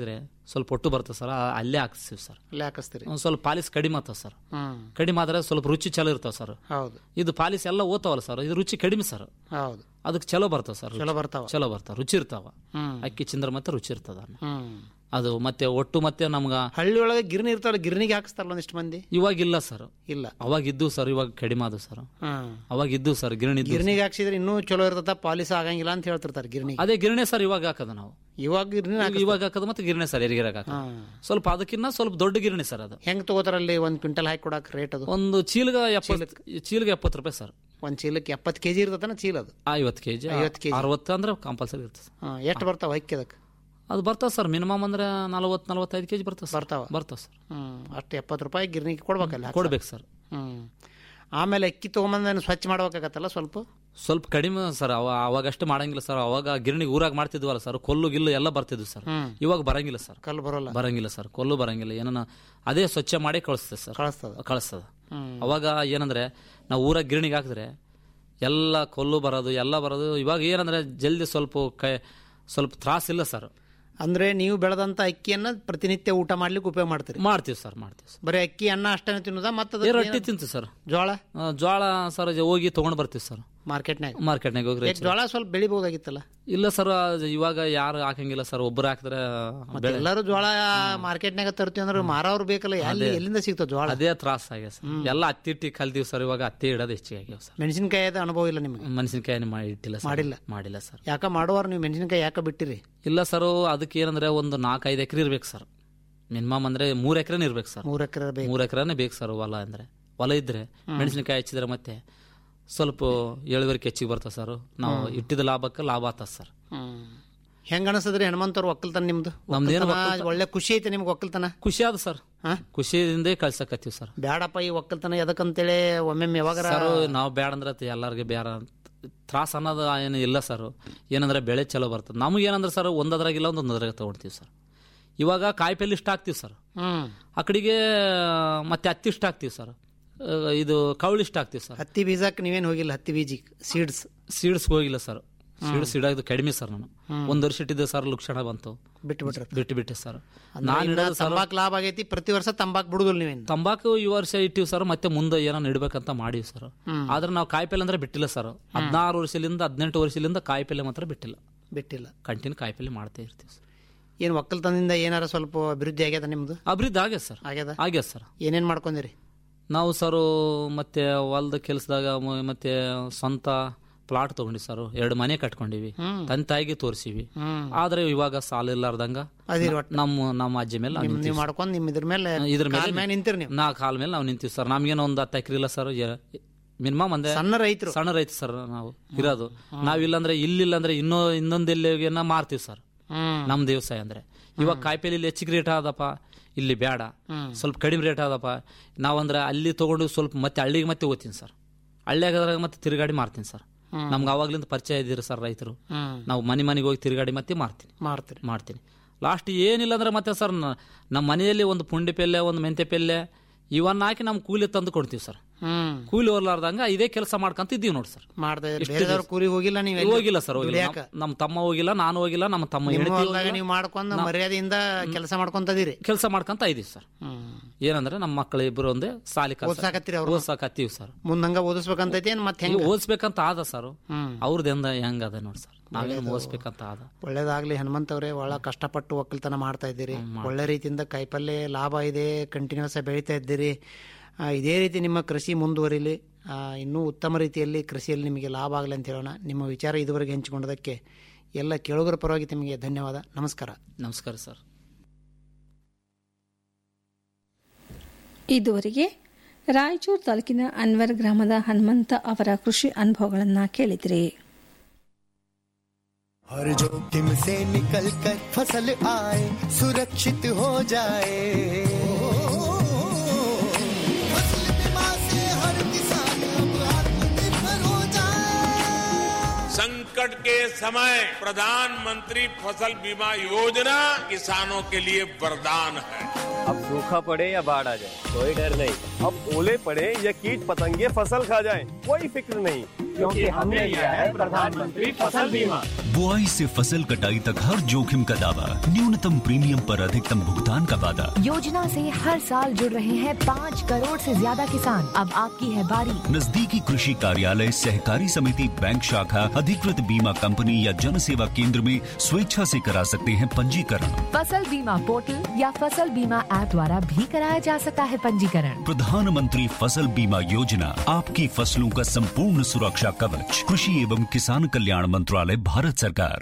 ಸ್ವಲ್ಪ ಒಟ್ಟು ಬರ್ತದೆ ಸರ್ ಆ- ಅಲ್ಲೇ ಹಾಕಿಸ್ತೀವಿ ಸರ್ ಅಲ್ಲೇ ಹಾಕಿಸ್ತೀರಿ ಒಂದು ಸ್ವಲ್ಪ ಪಾಲಿಸ್ ಕಡಿಮೆ ಆಗ್ತದೆ ಸರ್ ಹ್ಮ್ ಕಡಿಮೆ ಆದ್ರೆ ಸ್ವಲ್ಪ ರುಚಿ ಚಲೋ ಇರ್ತಾವೆ ಸರ್ ಹೌದು ಇದು ಪಾಲಿಸ್ ಎಲ್ಲ ಓದ್ತಾವಲ್ಲ ಸರ್ ಇದು ರುಚಿ ಕಡಿಮೆ ಸರ್ ಹೌದು ಅದಕ್ಕೆ ಚಲೋ ಬರ್ತದೆ ಸರ್ ಚಲೋ ಬರ್ತಾವ ಚಲೋ ಬರ್ತಾವ ರುಚಿ ಇರ್ತಾವ ಹ್ಮ್ ಅಕ್ಕಿ ಚಿಂದ್ರ ಮತ್ತೆ ರುಚಿ ಇರ್ತದ ಹ್ಮ್ ಅದು ಮತ್ತೆ ಒಟ್ಟು ಮತ್ತೆ ನಮ್ಗ ಹಳ್ಳಿ ಒಳಗೆ ಗಿರಣಿ ಇರ್ತಾವಲ್ಲ ಗಿರಣಿಗೆ ಹಾಕಿಸ್ತಾರಲ್ಲ ಒಂದಿಷ್ಟು ಮಂದಿ ಇವಾಗ ಇಲ್ಲ ಸರ್ ಇಲ್ಲ ಅವಾಗ ಇದ್ದು ಸರ್ ಇವಾಗ ಕಡಿಮೆ ಆದವು ಸರ್ ಹ್ಮ್ ಅವಾಗ ಇದ್ದು ಸರ್ ಗಿರಣಿ ಇದ್ದು ಗಿರಣಿಗೆ ಹಾಕ್ಸಿದ್ರೆ ಇನ್ನೂ ಚಲೋ ಇರ್ತದ ಪಾಲಿಸ್ ಆಗಂಗಿಲ್ಲ ಅಂತ ಹೇಳ್ತಿರ್ತಾರೆ ಗಿರಣಿಗೆ ಅದೇ ಗಿರಣೆ ಸರ್ ಇವಾಗ ಹಾಕದ ನಾವು ಇವಾಗ ಗಿರಣಿ ಈಗ ಇವಾಗ ಹಾಕದ ಮತ್ತೆ ಗಿರಣೆ ಸರ್ ಎರಿಗಿರಾಗ ಹಾಕದ ಸ್ವಲ್ಪ ಅದಕ್ಕಿನ್ನ ಸ್ವಲ್ಪ ದೊಡ್ಡ ಗಿರಣಿ ಸರ್ ಅದು ಹೆಂಗ್ ತಗೋತಾರಲ್ಲಿ ಒಂದ್ ಕ್ವಿಂಟಲ್ ಹಾಕಿ ಕೊಡಕ್ ರೇಟ್ ಅದು ಒಂದು ಚೀಲಗ ಎಪ್ಪತ್ತು ಚೀಲಗ ಎಪ್ಪತ್ತು ರೂಪಾಯಿ ಸರ್ ಒಂದ್ ಚೀಲಕ್ಕೆ ಎಪ್ಪತ್ತು ಕೆಜಿ ಇರ್ತದನ ಚೀಲ ಅದು ಐವತ್ತು ಕೆಜಿ ಐವತ್ತು ಕೆಜಿ. ಅರವತ್ತು ಅಂದ್ರೆ ಕಂಪಲ್ಸರಿ ಇರ್ತದೆ ಎಷ್ಟು ಬರ್ತಾವ ಅಕ್ಕಿ ಅದಕ್ಕೆ ಅದು ಬರ್ತಾವ ಸರ್ ಮಿನಿಮಮ್ ಅಂದ್ರೆ ನಲವತ್ತು ನಲವತ್ತೈದು ಕೆಜಿ ಬರ್ತದೆ ಸರ್ ಬರ್ತಾವ ಬರ್ತಾವ ಸರ್ ಹ್ಮ್ ಅಷ್ಟು ಎಪ್ಪತ್ತು ರೂಪಾಯಿ ಗಿರಣಿಗೆ ಕೊಡ್ಬೇಕಲ್ಲ ಕೊಡ್ಬೇಕು ಸರ್ ಹ್ಮ್ ಆಮೇಲೆ ಅಕ್ಕಿ ತಗೊಂಬಂದ ಸ್ವಚ್ಛ ಮಾಡ್ಬೇಕಾಗತ್ತಲ್ಲ ಸ್ವಲ್ಪ ಸ್ವಲ್ಪ ಕಡಿಮೆ ಸರ್ ಅವ ಅವಾಗಷ್ಟು ಮಾಡಂಗಿಲ್ಲ ಸರ್ ಅವಾಗ ಗಿರಣಿ ಊರಾಗ ಮಾಡ್ತಿದ್ವಲ್ಲ ಸರ್ ಕೊಲ್ಲು ಗಿಲ್ಲು ಎಲ್ಲ ಬರ್ತಿದ್ವು ಸರ್ ಹ್ಮ್. ಇವಾಗ ಬರಂಗಿಲ್ಲ ಸರ್ ಕಲ್ಲು ಬರೋಲ್ಲ ಬರಂಗಿಲ್ಲ ಸರ್ ಕೊಲ್ಲು ಬರಂಗಿಲ್ಲ ಏನನ ಅದೇ ಸ್ವಚ್ಛ ಮಾಡಿ ಕಳಿಸ್ತದೆ ಸರ್ ಕಳಿಸ್ತದ ಕಳಿಸ್ತದ ಹ್ಮ್. ಅವಾಗ ಏನಂದ್ರೆ ನಾವು ಊರಾಗ ಗಿರಣಿಗೆ ಹಾಕಿದ್ರೆ ಎಲ್ಲ ಕೊಲ್ಲು ಬರೋದು ಎಲ್ಲ ಬರೋದು ಇವಾಗ ಏನಂದ್ರೆ ಜಲ್ದಿ ಸ್ವಲ್ಪ ಕೈ ಸ್ವಲ್ಪ ತ್ರಾಸ ಇಲ್ಲ ಸರ್ ಅಂದ್ರೆ ನೀವು ಬೆಳೆದಂತ ಅಕ್ಕಿಯನ್ನ ಪ್ರತಿನಿತ್ಯ ಊಟ ಮಾಡ್ಲಿಕ್ಕೆ ಉಪಯೋಗ ಮಾಡ್ತೀರಿ ಮಾಡ್ತೀವಿ ಸರ್ ಮಾಡ್ತೀವಿ ಸರ್ ಬರೀ ಅಕ್ಕಿ ಅನ್ನ ಅಷ್ಟೇ ತಿನ್ನೋದ ಏ, ಮತ್ತೆ ರೊಟ್ಟಿ ತಿಂತೀವಿ ಸರ್ ಜೋಳ ಆ, ಜೋಳ ಸರ್ ಹೋಗಿ ತಗೊಂಡ್ ಬರ್ತೀವಿ ಸರ್ ಮಾರ್ಕೆಟ್ನಾಗ ಮಾರ್ಕೆಟ್ನಾಗ ಹೋಗಿ ಯಾಕೆ ಜೋಳ ಸ್ವಲ್ಪ ಬೆಳಿಬಹುದಾಗಿತ್ತಲ್ಲ ಇಲ್ಲ ಸರ್ ಅದು ಇವಾಗ ಯಾರು ಹಾಕಂಗಿಲ್ಲ ಸರ್ ಒಬ್ಬರು ಹಾಕಿದ್ರೆ ಮತ್ತೆ ಎಲ್ಲರೂ ಜೋಳ ಮಾರ್ಕೆಟ್ನಾಗ ತರ್ತೀವಿ ಅಂದ್ರೆ ಮಾರೋರು ಬೇಕಲ್ಲ ಎಲ್ಲಿ ಎಲ್ಲಿಂದ ಸಿಗ್ತಾವ ಜೋಳ ಅದೇ ತ್ರಾಸ ಆಗ್ಯ ಸರ್ ಎಲ್ಲ ಹತ್ತಿ ಇಟ್ಟಿ ಕಲ್ತೀವಿ ಸರ್ ಇವಾಗ ಹತ್ತಿ ಇಡೋದು ಹೆಚ್ಚಿಗೆ ಆಗ್ಯಾವ ಸರ್ ಮೆಣಸಿನಕಾಯಿ ಅನುಭವ ಇಲ್ಲ ನಿಮಗೆ ಮೆಣಸಿನಕಾಯಿ ಮಾಡಿ ಇಟ್ಟಿಲ್ಲ ಸರ್ ಮಾಡಿಲ್ಲ. ಮಾಡಿಲ್ಲ ಸರ್ ಯಾಕ ಮಾಡುವಾರ ನೀವು ಮೆಣಸಿನಕಾಯಿ ಯಾಕೆ ಬಿಟ್ಟಿರಿ ಇಲ್ಲ ಸರ್ ಅದಕ್ಕೆ ಏನಂದ್ರೆ ಒಂದು ನಾಲ್ಕೈದು ಎಕರೆ ಇರ್ಬೇಕು ಸರ್ ಮಿನಿಮಮ್ ಅಂದ್ರೆ ಮೂರ್ ಎಕರೆನೇ ಇರ್ಬೇಕು ಸರ್ ಮೂರ್ ಎಕರೆ ಬೇಕು ಮೂರ್ ಎಕರೆನೇ ಬೇಕು ಸರ್ ಹೊಲ ಅಂದ್ರೆ ಹೊಲ ಇದ್ರೆ ಮೆಣಸಿನಕಾಯಿ ಹಚ್ಚಿದ್ರೆ ಮತ್ತೆ ಸ್ವಲ್ಪ ಇಳುವರಿ ಹೆಚ್ಚಿಗೆ ಬರ್ತದೆ ಸರ್ ನಾವು ಇಟ್ಟಿದ ಲಾಭಕ್ಕೆ ಲಾಭ ಆಗ್ತದೆ ಸರ್ ಹ್ಮ್ ಹೆಂಗ ಅನಿಸ್ತದ್ರಿ ಹನುಮಂತವ್ರ ಒಕ್ಕಲ್ತನ ನಿಮ್ದು ನಮ್ದೇನು ಒಕ್ಕಲ್ತನ ಒಕ್ಕಲ್ತನ- ಒಳ್ಳೆ ಖುಷಿ ಐತೆ ನಿಮ್ಗೆ ಒಕ್ಕಲ್ತನ ಖುಷಿ ಆದ ಸರ್ ಹಾ? ಖುಷಿಯಿಂದ ಕಳ್ಸಕತ್ತೀವಿ ಸರ್ ಬ್ಯಾಡಪ್ಪ ಈ ಒಕ್ಕಲ್ತನ ಎದಕ್ಕಂತೇಳಿ ಒಮ್ಮೆ ಯಾವಾಗಾರ ಸರ್ ನಾವು ಬ್ಯಾಡ ಅಂದ್ರೆ ಅತ್ ಎಲ್ಲರಿಗೆ ಬ್ಯಾರ ತ್ರಾಸ ಅನ್ನೋದು ಏನು ಇಲ್ಲ ಸರ್ ಏನಂದ್ರೆ ಬೆಳೆ ಚಲೋ ಬರ್ತದೆ ನಮಗೆ ಏನಂದ್ರೆ ಸರ್ ಒಂದದ್ರಾಗಿಲ್ಲ ಒಂದು ಒಂದದ್ರಾಗ ತಗೊಳ್ತೀವಿ ಸರ್ ಇವಾಗ ಕಾಯಿಪಲ್ಲೆ ಇಷ್ಟ ಹಾಕ್ತೀವಿ ಸರ್ ಹ್ಮ್ ಆ ಕಡೆಗೆ ಮತ್ತೆ ಹತ್ತಿ ಇಷ್ಟ ಹಾಕ್ತೀವಿ ಸರ್ ಆ, ಇದು ಕವಳಿ ಇಷ್ಟ ಹಾಕ್ತೀವಿ ಸರ್ ಹತ್ತಿ ಬೀಜಕ್ಕೆ ನೀವೇನು ಹೋಗಿಲ್ಲ ಹತ್ತಿ ಬೀಜಿಗೆ ಸೀಡ್ಸ್ ಸೀಡ್ಸ್ ಹೋಗಿಲ್ಲ ಸರ್ ಸೀಡ್ಸ್ ಇಡೋದು ಕಡಿಮೆ ಸರ್ ನಾನು ಒಂದ್ ವರ್ಷ ಇಟ್ಟಿದ್ದೆ ಸರ್ ಲಕ್ಷಣ ಬಂತು ಬಿಟ್ಟು ಬಿಟ್ರೆ ಬಿಟ್ಟು ಬಿಟ್ಟೆ ಸರ್ ನಾನು ಇಡೋದು ಸರ್ ತಂಬಾಕ್ ಲಾಭ ಆಗೈತಿ ಪ್ರತಿ ವರ್ಷ ತಂಬಾಕ್ ಬಿಡುದಿಲ್ಲ ನೀವೇನು ತಂಬಾಕು ಈ ವರ್ಷ ಇಟ್ಟಿವಿ ಸರ್ ಮತ್ತೆ ಮುಂದೆ ಏನೋ ಇಡ್ಬೇಕಂತ ಮಾಡೀವಿ ಸರ್ ಆದ್ರೆ ನಾವು ಕಾಯಿಪಲ್ಲೆ ಅಂದ್ರೆ ಬಿಟ್ಟಿಲ್ಲ ಸರ್ ಹದಿನಾರು ವರ್ಷದಿಂದ ಹದಿನೆಂಟು ವರ್ಷದಿಂದ ಕಾಯಿಪಲ್ಲೆ ಮಾತ್ರ ಬಿಟ್ಟಿಲ್ಲ ಬಿಟ್ಟಿಲ್ಲ ಕಂಟಿನ್ಯೂ ಕಾಯಿಪಲ್ಲೆ ಮಾಡ್ತಾ ಇರ್ತೀವಿ ಸರ್ ಏನು ಒಕ್ಕಲ್ತನದಿಂದ ಏನಾರ ಸ್ವಲ್ಪ ಅಭಿವೃದ್ಧಿ ಆಗ್ಯದ ನಿಮ್ದು ಅಭಿವೃದ್ಧಿ ಆಗ್ಯದ ಸರ್ ಆಗ್ಯದ ಆಗ್ಯದ ಸರ್ ಏನೇನ್ ಮಾಡ್ಕೊಂಡಿರಿ ನಾವು ಸರ್ ಮತ್ತೆ ಹೊಲ್ದ ಕೆಲಸದಾಗ ಮತ್ತೆ ಸ್ವಂತ ಪ್ಲಾಟ್ ತಗೊಂಡಿ ಸರ್ ಎರಡು ಮನೆ ಕಟ್ಕೊಂಡಿವಿ ತಂದೆ ತಾಯಿಗೆ ತೋರಿಸಿವಿ ಆದ್ರೆ ಇವಾಗ ಸಾಲ ಇಲ್ಲಾರ್ದಂಗ ಅದಿರಿ ಒಟ್ಟು ನಮ್ಮ ನಮ್ಮ ಅಜ್ಜಿ ಮೇಲೆ ನಾವು ನೀವು ನಿಂತೀವಿ ಮಾಡ್ಕೊಂಡು ನಿಮ್ಮ ಇದ್ರ ಮೇಲೆ ಇದ್ರ ಕಾಲ್ ಮೇಲೆ ಮೇಲೆ ನಿಂತಿರಿ ನೀವು ನಾ ಕಾಲ ಮೇಲೆ ನಾವು ನಿಂತೀವಿ ಸರ್ ನಮ್ಗೇನು ಒಂದು ಹತ್ತು ಎಕರೆ ಇಲ್ಲ ಸರ್ ಮಿನಿಮಮ್ ಅಂದೆ ಸಣ್ಣ ರೈತರು ಸಣ್ಣ ರೈತ ಸರ್ ನಾವು ಇರೋದು ನಾವಿಲ್ಲಾಂದ್ರೆ ಇಲ್ಲಿಲ್ಲ ಅಂದ್ರೆ ಇನ್ನೂ ಇನ್ನೊಂದು ಎಲ್ಲಿಗೆನ ಮಾರ್ತೀವಿ ಸರ್ ಹ್ಮ್ ನಮ್ ದೇವಸಾಯ ಅಂದ್ರೆ ಇವಾಗ ಕಾಯಿಪಲ್ಲೆ ಇಲ್ಲಿ ಹೆಚ್ಚಿಗೆ ರೇಟ್ ಆದಪ್ಪ ಇಲ್ಲಿ ಬೇಡ ಸ್ವಲ್ಪ ಕಡಿಮೆ ರೇಟ್ ಆದಪ್ಪ ನಾವಂದ್ರೆ ಅಲ್ಲಿ ತಗೊಂಡು ಸ್ವಲ್ಪ ಮತ್ತೆ ಹಳ್ಳಿಗೆ ಮತ್ತೆ ಓದ್ತೀನಿ ಸರ್ ಹಳ್ಳಿಯಾಗದ್ರಾಗ ಮತ್ತೆ ತಿರುಗಾಡಿ ಮಾರ್ತೀನಿ ಸರ್ ನಮ್ಗೆ ಅವಾಗ್ಲಿಂದ ಪರಿಚಯ ಇದ್ದೀರಿ ಸರ್ ರೈತರು ಹ್ಮ್ ನಾವು ಮನೆ ಮನೆಗೆ ಹೋಗಿ ತಿರುಗಾಡಿ ಮತ್ತೆ ಮಾರ್ತೀನಿ ಮಾಡ್ತೀರಿ ಮಾಡ್ತೀನಿ ಲಾಸ್ಟ್ ಏನಿಲ್ಲ ಅಂದ್ರೆ ಮತ್ತೆ ಸರ್ ನ- ನಮ್ಮ ಮನೆಯಲ್ಲಿ ಒಂದು ಪುಂಡಿ ಪಲ್ಯ ಒಂದು ಮೆಂತೆ ಪಲ್ಯ ಇವನ್ನ ಹಾಕಿ ನಮ್ಮ ಕೂಲಿ ತಂದು ಕೊಡ್ತೀವಿ ಸರ್ ಹ್ಮ್ ಕೂಲಿ ಹೋರ್ಲಾರ್ದಂಗ ಇದೇ ಕೆಲಸ ಮಾಡ್ಕೊಂತ ಇದ್ದೀವಿ ನೋಡಿ ಸರ್ ಮಾಡ್ತಾ ಇದ್ರಿ ಇಷ್ಟು ಬೇರೆದವ್ರ ದಿವ್ಸ. ಕೂಲಿ ಹೋಗಿಲ್ಲ ನೀವು ಎಲ್ಲಿ? ಹೋಗಿಲ್ಲ ಸರ್ ಹೋಗಿಲ್ಲ ದುಡ್ಯಾಕ? ನಮ್- ನಮ್ಮ ತಮ್ಮ ಹೋಗಿಲ್ಲ ನಾನು ಹೋಗಿಲ್ಲ ನಮ್ಮ ತಮ್ಮ ನಿಮ್ಮ ಹೆಂಡತಿ ಹೊಲ್ದಾಗ ನೀವು ಮಾಡ್ಕೊಂಡು ಮರ್ಯಾದೆಯಿಂದ ಕೆಲಸ ಮಾಡ್ಕೊಂತದಿರಿ ಕೆಲಸ ಮಾಡ್ಕೊಂತ ಇದೀವಿ ಸರ್ ಹ್ಮ್ ಏನಂದ್ರೆ ನಮ್ಮ ಮಕ್ಕಳು ಇಬ್ರು ಒಂದೇ ಸಾಲಿ ಓದ್ಸಾಕತ್ತೀರಿ ಅವ್ರು? ಓದ್ಸಾಕತ್ತೀವಿ ಸರ್ ಮುಂದಂಗ ಓದಿಸ್ಬೇಕಂತೈತಿ ಏನ್ ಮತ್ತೆ ಈಗ ಹೆಂಗ ಓದಿಸ್ಬೇಕಂತ ಆದ ಸರ್ ಹ್ಮ್ ಅವ್ರದಿಂದ ಹೆಂಗ ಅದ ನೋಡಿ ಸರ್ ನಾವೇನು ಓದಿಸ್ಬೇಕಂತ ಆದ ಒಳ್ಳೇದಾಗ್ಲಿ ಹನುಮಂತ ಅವರೇ ಒಳ್ಳ ಕಷ್ಟಪಟ್ಟು ಒಕ್ಕಲ್ತನ ಮಾಡ್ತಾ ಇದ್ದೀರಿ ಒಳ್ಳೆ ರೀತಿಯಿಂದ ಕಾಯಿಪಲ್ಲೆ ಲಾಭ ಇದೆ ಕಂಟಿನ್ಯೂಸ್ ಆಗಿ ಬೆಳೀತಾ ಇದ್ದೀರಿ ಆ, ಇದೇ ರೀತಿ ನಿಮ್ಮ ಕೃಷಿ ಮುಂದುವರಿಲಿ ಆ, ಇನ್ನೂ ಉತ್ತಮ ರೀತಿಯಲ್ಲಿ ಕೃಷಿಯಲ್ಲಿ ನಿಮಗೆ ಲಾಭ ಆಗಲಿ ಅಂತ ಹೇಳೋಣ ನಿಮ್ಮ ವಿಚಾರ ಇದುವರೆಗೆ ಹಂಚಿಕೊಂಡದಕ್ಕೆ ಎಲ್ಲ ಕೇಳುಗರ ಪರವಾಗಿ ನಿಮಗೆ ಧನ್ಯವಾದ ನಮಸ್ಕಾರ ನಮಸ್ಕಾರ ಸರ್ ಇದುವರೆಗೆ ರಾಯಚೂರು ತಾಲೂಕಿನ ಅನ್ವರ್ ಗ್ರಾಮದ ಹನುಮಂತ ಅವರ ಕೃಷಿ ಅನುಭವಗಳನ್ನು ಕೇಳಿದ್ರಿ हर जोखिम से निकल कर फसल आए सुरक्षित हो जाए फसल बीमा से हर किसान अब आत्मनिर्भर हो जाए संकट के समय प्रधानमंत्री फसल बीमा योजना किसानों के लिए वरदान है अब सूखा पड़े या बाढ़ आ जाए कोई डर नहीं अब ओले पड़े या कीट पतंगे फसल खा जाए कोई फिक्र नहीं क्योंकि हमने लिया है प्रधानमंत्री फसल बीमा बुआई से फसल कटाई तक हर जोखिम का दावा न्यूनतम प्रीमियम पर अधिकतम भुगतान का वादा योजना से हर साल जुड़ रहे हैं पाँच करोड़ से ज्यादा किसान अब आपकी है बारी नजदीकी कृषि कार्यालय सहकारी समिति बैंक शाखा अधिकृत बीमा कंपनी या जन सेवा केंद्र में स्वेच्छा से करा सकते हैं पंजीकरण फसल बीमा पोर्टल या फसल बीमा ऐप द्वारा भी कराया जा सकता है पंजीकरण प्रधानमंत्री फसल बीमा योजना आपकी फसलों का संपूर्ण सुरक्षा कवच कृषि एवं किसान कल्याण मंत्रालय भारत सरकार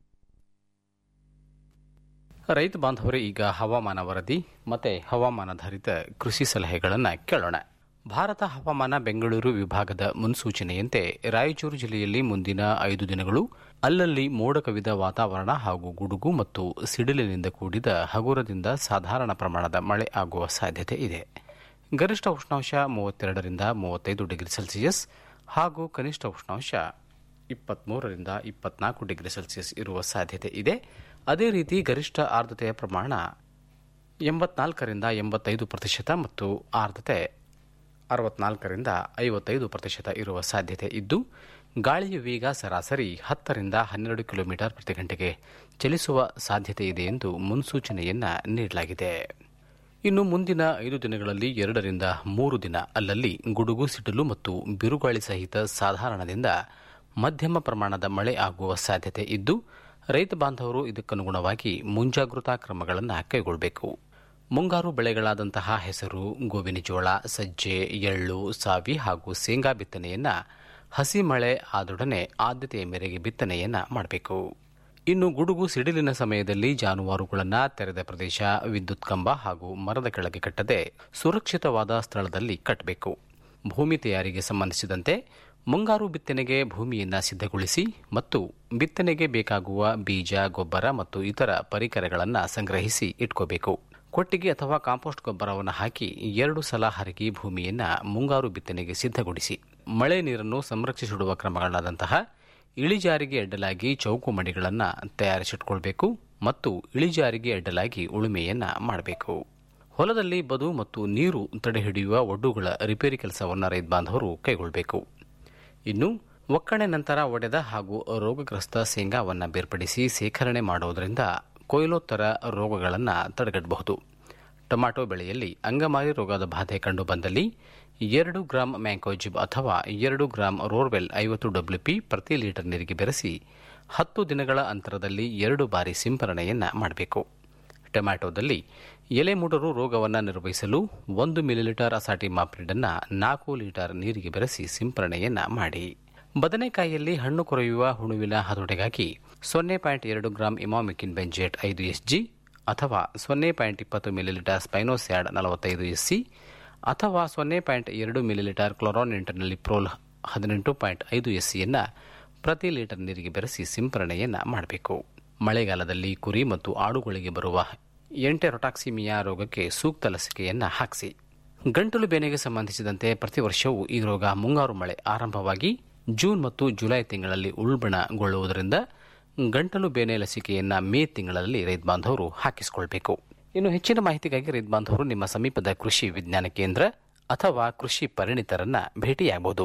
ರೈತ ಬಾಂಧವರೇ ಈಗ ಹವಾಮಾನ ವರದಿ ಮತ್ತೆ ಹವಾಮಾನಾಧಾರಿತ ಕೃಷಿ ಸಲಹೆಗಳನ್ನು ಕೇಳೋಣ ಭಾರತ ಹವಾಮಾನ ಬೆಂಗಳೂರು ವಿಭಾಗದ ಮುನ್ಸೂಚನೆಯಂತೆ ರಾಯಚೂರು ಜಿಲ್ಲೆಯಲ್ಲಿ ಮುಂದಿನ ಐದು ದಿನಗಳು ಅಲ್ಲಲ್ಲಿ ಮೋಡ ಕವಿದ ವಾತಾವರಣ ಹಾಗೂ ಗುಡುಗು ಮತ್ತು ಸಿಡಿಲಿನಿಂದ ಕೂಡಿದ ಹಗುರದಿಂದ ಸಾಧಾರಣ ಪ್ರಮಾಣದ ಮಳೆ ಆಗುವ ಸಾಧ್ಯತೆ ಇದೆ ಗರಿಷ್ಠ ಉಷ್ಣಾಂಶ ಮೂವತ್ತೆರಡರಿಂದ ಮೂವತ್ತೈದು ಡಿಗ್ರಿ ಸೆಲ್ಸಿಯಸ್ ಹಾಗೂ ಕನಿಷ್ಠ ಉಷ್ಣಾಂಶ ಇಪ್ಪತ್ಮೂರರಿಂದ ಇಪ್ಪತ್ನಾಲ್ಕು ಡಿಗ್ರಿ ಸೆಲ್ಸಿಯಸ್ ಇರುವ ಸಾಧ್ಯತೆ ಇದೆ ಅದೇ ರೀತಿ ಗರಿಷ್ಠ ಆರ್ದ್ರತೆಯ ಪ್ರಮಾಣ ಎಂಬತ್ನಾಲ್ಕರಿಂದ ಎಂಬತ್ತೈದು ಪ್ರತಿಶತ ಮತ್ತು ಆರ್ದ್ರತೆ ಅರವತ್ನಾಲ್ಕರಿಂದ ಐವತ್ತೈದು ಪ್ರತಿಶತ ಇರುವ ಸಾಧ್ಯತೆ ಇದ್ದು ಗಾಳಿಯ ವೇಗ ಸರಾಸರಿ ಹತ್ತರಿಂದ ಹನ್ನೆರಡು ಕಿಲೋಮೀಟರ್ ಪ್ರತಿ ಗಂಟೆಗೆ ಚಲಿಸುವ ಸಾಧ್ಯತೆ ಇದೆ ಎಂದು ಮುನ್ಸೂಚನೆಯನ್ನ ನೀಡಲಾಗಿದೆ ಇನ್ನು ಮುಂದಿನ ಐದು ದಿನಗಳಲ್ಲಿ ಎರಡರಿಂದ ಮೂರು ದಿನ ಅಲ್ಲಲ್ಲಿ ಗುಡುಗು ಸಿಡಿಲು ಮತ್ತು ಬಿರುಗಾಳಿ ಸಹಿತ ಸಾಧಾರಣದಿಂದ ಮಧ್ಯಮ ಪ್ರಮಾಣದ ಮಳೆ ಆಗುವ ಸಾಧ್ಯತೆ ಇದ್ದು ರೈತ ಬಾಂಧವರು ಇದಕ್ಕನುಗುಣವಾಗಿ ಮುಂಜಾಗೃತಾ ಕ್ರಮಗಳನ್ನು ಕೈಗೊಳ್ಳಬೇಕು ಮುಂಗಾರು ಬೆಳೆಗಳಾದಂತಹ ಹೆಸರು ಗೋವಿನ ಜೋಳ ಸಜ್ಜೆ ಎಳ್ಳು ಸಾವಿ ಹಾಗೂ ಶೇಂಗಾ ಬಿತ್ತನೆಯನ್ನ ಹಸಿ ಮಳೆ ಆದೊಡನೆ ಆದ್ಯತೆಯ ಮೇರೆಗೆ ಬಿತ್ತನೆಯನ್ನ ಮಾಡಬೇಕು ಇನ್ನು ಗುಡುಗು ಸಿಡಿಲಿನ ಸಮಯದಲ್ಲಿ ಜಾನುವಾರುಗಳನ್ನು ತೆರೆದ ಪ್ರದೇಶ ವಿದ್ಯುತ್ ಕಂಬ ಹಾಗೂ ಮರದ ಕೆಳಗೆ ಕಟ್ಟದೆ ಸುರಕ್ಷಿತವಾದ ಸ್ಥಳದಲ್ಲಿ ಕಟ್ಟಬೇಕು ಭೂಮಿ ತಯಾರಿಗೆ ಸಂಬಂಧಿಸಿದಂತೆ ಮುಂಗಾರು ಬಿತ್ತನೆಗೆ ಭೂಮಿಯನ್ನು ಸಿದ್ಧಗೊಳಿಸಿ ಮತ್ತು ಬಿತ್ತನೆಗೆ ಬೇಕಾಗುವ ಬೀಜ ಗೊಬ್ಬರ ಮತ್ತು ಇತರ ಪರಿಕರಗಳನ್ನು ಸಂಗ್ರಹಿಸಿ ಇಟ್ಕೋಬೇಕು ಕೊಟ್ಟಿಗೆ ಅಥವಾ ಕಾಂಪೋಸ್ಟ್ ಗೊಬ್ಬರವನ್ನು ಹಾಕಿ ಎರಡು ಸಲ ಹರಗಿ ಭೂಮಿಯನ್ನು ಮುಂಗಾರು ಬಿತ್ತನೆಗೆ ಸಿದ್ಧಗೊಳಿಸಿ ಮಳೆ ನೀರನ್ನು ಸಂರಕ್ಷಿಸಿಡುವ ಕ್ರಮಗಳಾದಂತಹ ಇಳಿಜಾರಿಗೆ ಅಡ್ಡಲಾಗಿ ಚೌಕು ಮಡಿಗಳನ್ನು ತಯಾರಿಸಿಟ್ಕೊಳ್ಬೇಕು ಮತ್ತು ಇಳಿಜಾರಿಗೆ ಅಡ್ಡಲಾಗಿ ಉಳುಮೆಯನ್ನ ಮಾಡಬೇಕು ಹೊಲದಲ್ಲಿ ಬದು ಮತ್ತು ನೀರು ತಡೆಹಿಡಿಯುವ ಒಡ್ಡುಗಳ ರಿಪೇರಿ ಕೆಲಸವನ್ನು ರೈತ ಬಾಂಧವರು ಕೈಗೊಳ್ಳಬೇಕು ಇನ್ನು ಒಕ್ಕಣೆ ನಂತರ ಒಡೆದ ಹಾಗೂ ರೋಗಗ್ರಸ್ತ ಶೇಂಗಾವನ್ನು ಬೇರ್ಪಡಿಸಿ ಸೇಖರಣೆ ಮಾಡುವುದರಿಂದ ಕೊಯ್ಲೋತ್ತರ ರೋಗಗಳನ್ನು ತಡೆಗಟ್ಟಬಹುದು ಟೊಮ್ಯಾಟೊ ಬೆಳೆಯಲ್ಲಿ ಅಂಗಮಾರಿ ರೋಗದ ಬಾಧೆ ಕಂಡು ಬಂದಲ್ಲಿ ಎರಡು ಗ್ರಾಂ ಮ್ಯಾಂಕೋಜಿಬ್ ಅಥವಾ ಎರಡು ಗ್ರಾಂ ರೋರ್ವೆಲ್ ಐವತ್ತು ಡಬ್ಲ್ಯೂಪಿ ಪ್ರತಿ ಲೀಟರ್ ನೀರಿಗೆ ಬೆರೆಸಿ ಹತ್ತು ದಿನಗಳ ಅಂತರದಲ್ಲಿ ಎರಡು ಬಾರಿ ಸಿಂಪರಣೆಯನ್ನ ಮಾಡಬೇಕು ಟೊಮ್ಯಾಟೊದಲ್ಲಿ ಎಲೆ ಮೂಡರು ರೋಗವನ್ನು ನಿರ್ವಹಿಸಲು ಒಂದು ಮಿಲಿಲೀಟರ್ ಅಸಾಟಿ ಮಾಪ್ರಿಡನ್ನು ನಾಲ್ಕು ಲೀಟರ್ ನೀರಿಗೆ ಬೆರೆಸಿ ಸಿಂಪರಣೆಯನ್ನ ಮಾಡಿ ಬದನೆಕಾಯಿಯಲ್ಲಿ ಹಣ್ಣು ಕೊರೆಯುವ ಹುಳುವಿನ ಹತೋಟಿಗಾಗಿ ಸೊನ್ನೆ ಪಾಯಿಂಟ್ ಎರಡು ಗ್ರಾಂ ಇಮಾಮಿಕಿನ್ ಬೆಂಜೇಟ್ ಐದು ಎಸ್ಜಿ ಅಥವಾ ಸೊನ್ನೆ ಪಾಯಿಂಟ್ ಇಪ್ಪತ್ತು ಮಿಲಿಲೀಟರ್ ಸ್ಪೈನೋಸ್ಯಾಡ್ ನಲವತ್ತೈದು ಎಸ್ಸಿ ಅಥವಾ ಸೊನ್ನೆ ಪಾಯಿಂಟ್ ಎರಡು ಮಿಲಿಲೀಟರ್ ಕ್ಲೋರಾನ್ ಇಂಟರ್ನಲ್ಲಿ ಪ್ರೋಲ್ ಹದಿನೆಂಟು ಪಾಯಿಂಟ್ ಐದು ಎಸ್ಸಿಯನ್ನು ಪ್ರತಿ ಲೀಟರ್ ನೀರಿಗೆ ಬೆರೆಸಿ ಸಿಂಪರಣೆಯನ್ನ ಮಾಡಬೇಕು ಮಳೆಗಾಲದಲ್ಲಿ ಕುರಿ ಮತ್ತು ಆಡುಗಳಿಗೆ ಬರುವ ಎಂಟೆರೊಟಾಕ್ಸಿಮಿಯಾ ರೋಗಕ್ಕೆ ಸೂಕ್ತ ಲಸಿಕೆಯನ್ನ ಹಾಕಿಸಿ ಗಂಟಲು ಬೇನೆಗೆ ಸಂಬಂಧಿಸಿದಂತೆ ಪ್ರತಿ ವರ್ಷವೂ ಈ ರೋಗ ಮುಂಗಾರು ಮಳೆ ಆರಂಭವಾಗಿ ಜೂನ್ ಮತ್ತು ಜುಲೈ ತಿಂಗಳಲ್ಲಿ ಉಲ್ಬಣಗೊಳ್ಳುವುದರಿಂದ ಗಂಟಲು ಬೇನೆ ಲಸಿಕೆಯನ್ನ ಮೇ ತಿಂಗಳಲ್ಲಿ ರೈತ ಬಾಂಧವರು ಹಾಕಿಸಿಕೊಳ್ಬೇಕು ಇನ್ನು ಹೆಚ್ಚಿನ ಮಾಹಿತಿಗಾಗಿ ರೈತ ಬಾಂಧವರು ನಿಮ್ಮ ಸಮೀಪದ ಕೃಷಿ ವಿಜ್ಞಾನ ಕೇಂದ್ರ ಅಥವಾ ಕೃಷಿ ಪರಿಣಿತರನ್ನ ಭೇಟಿಯಾಗಬಹುದು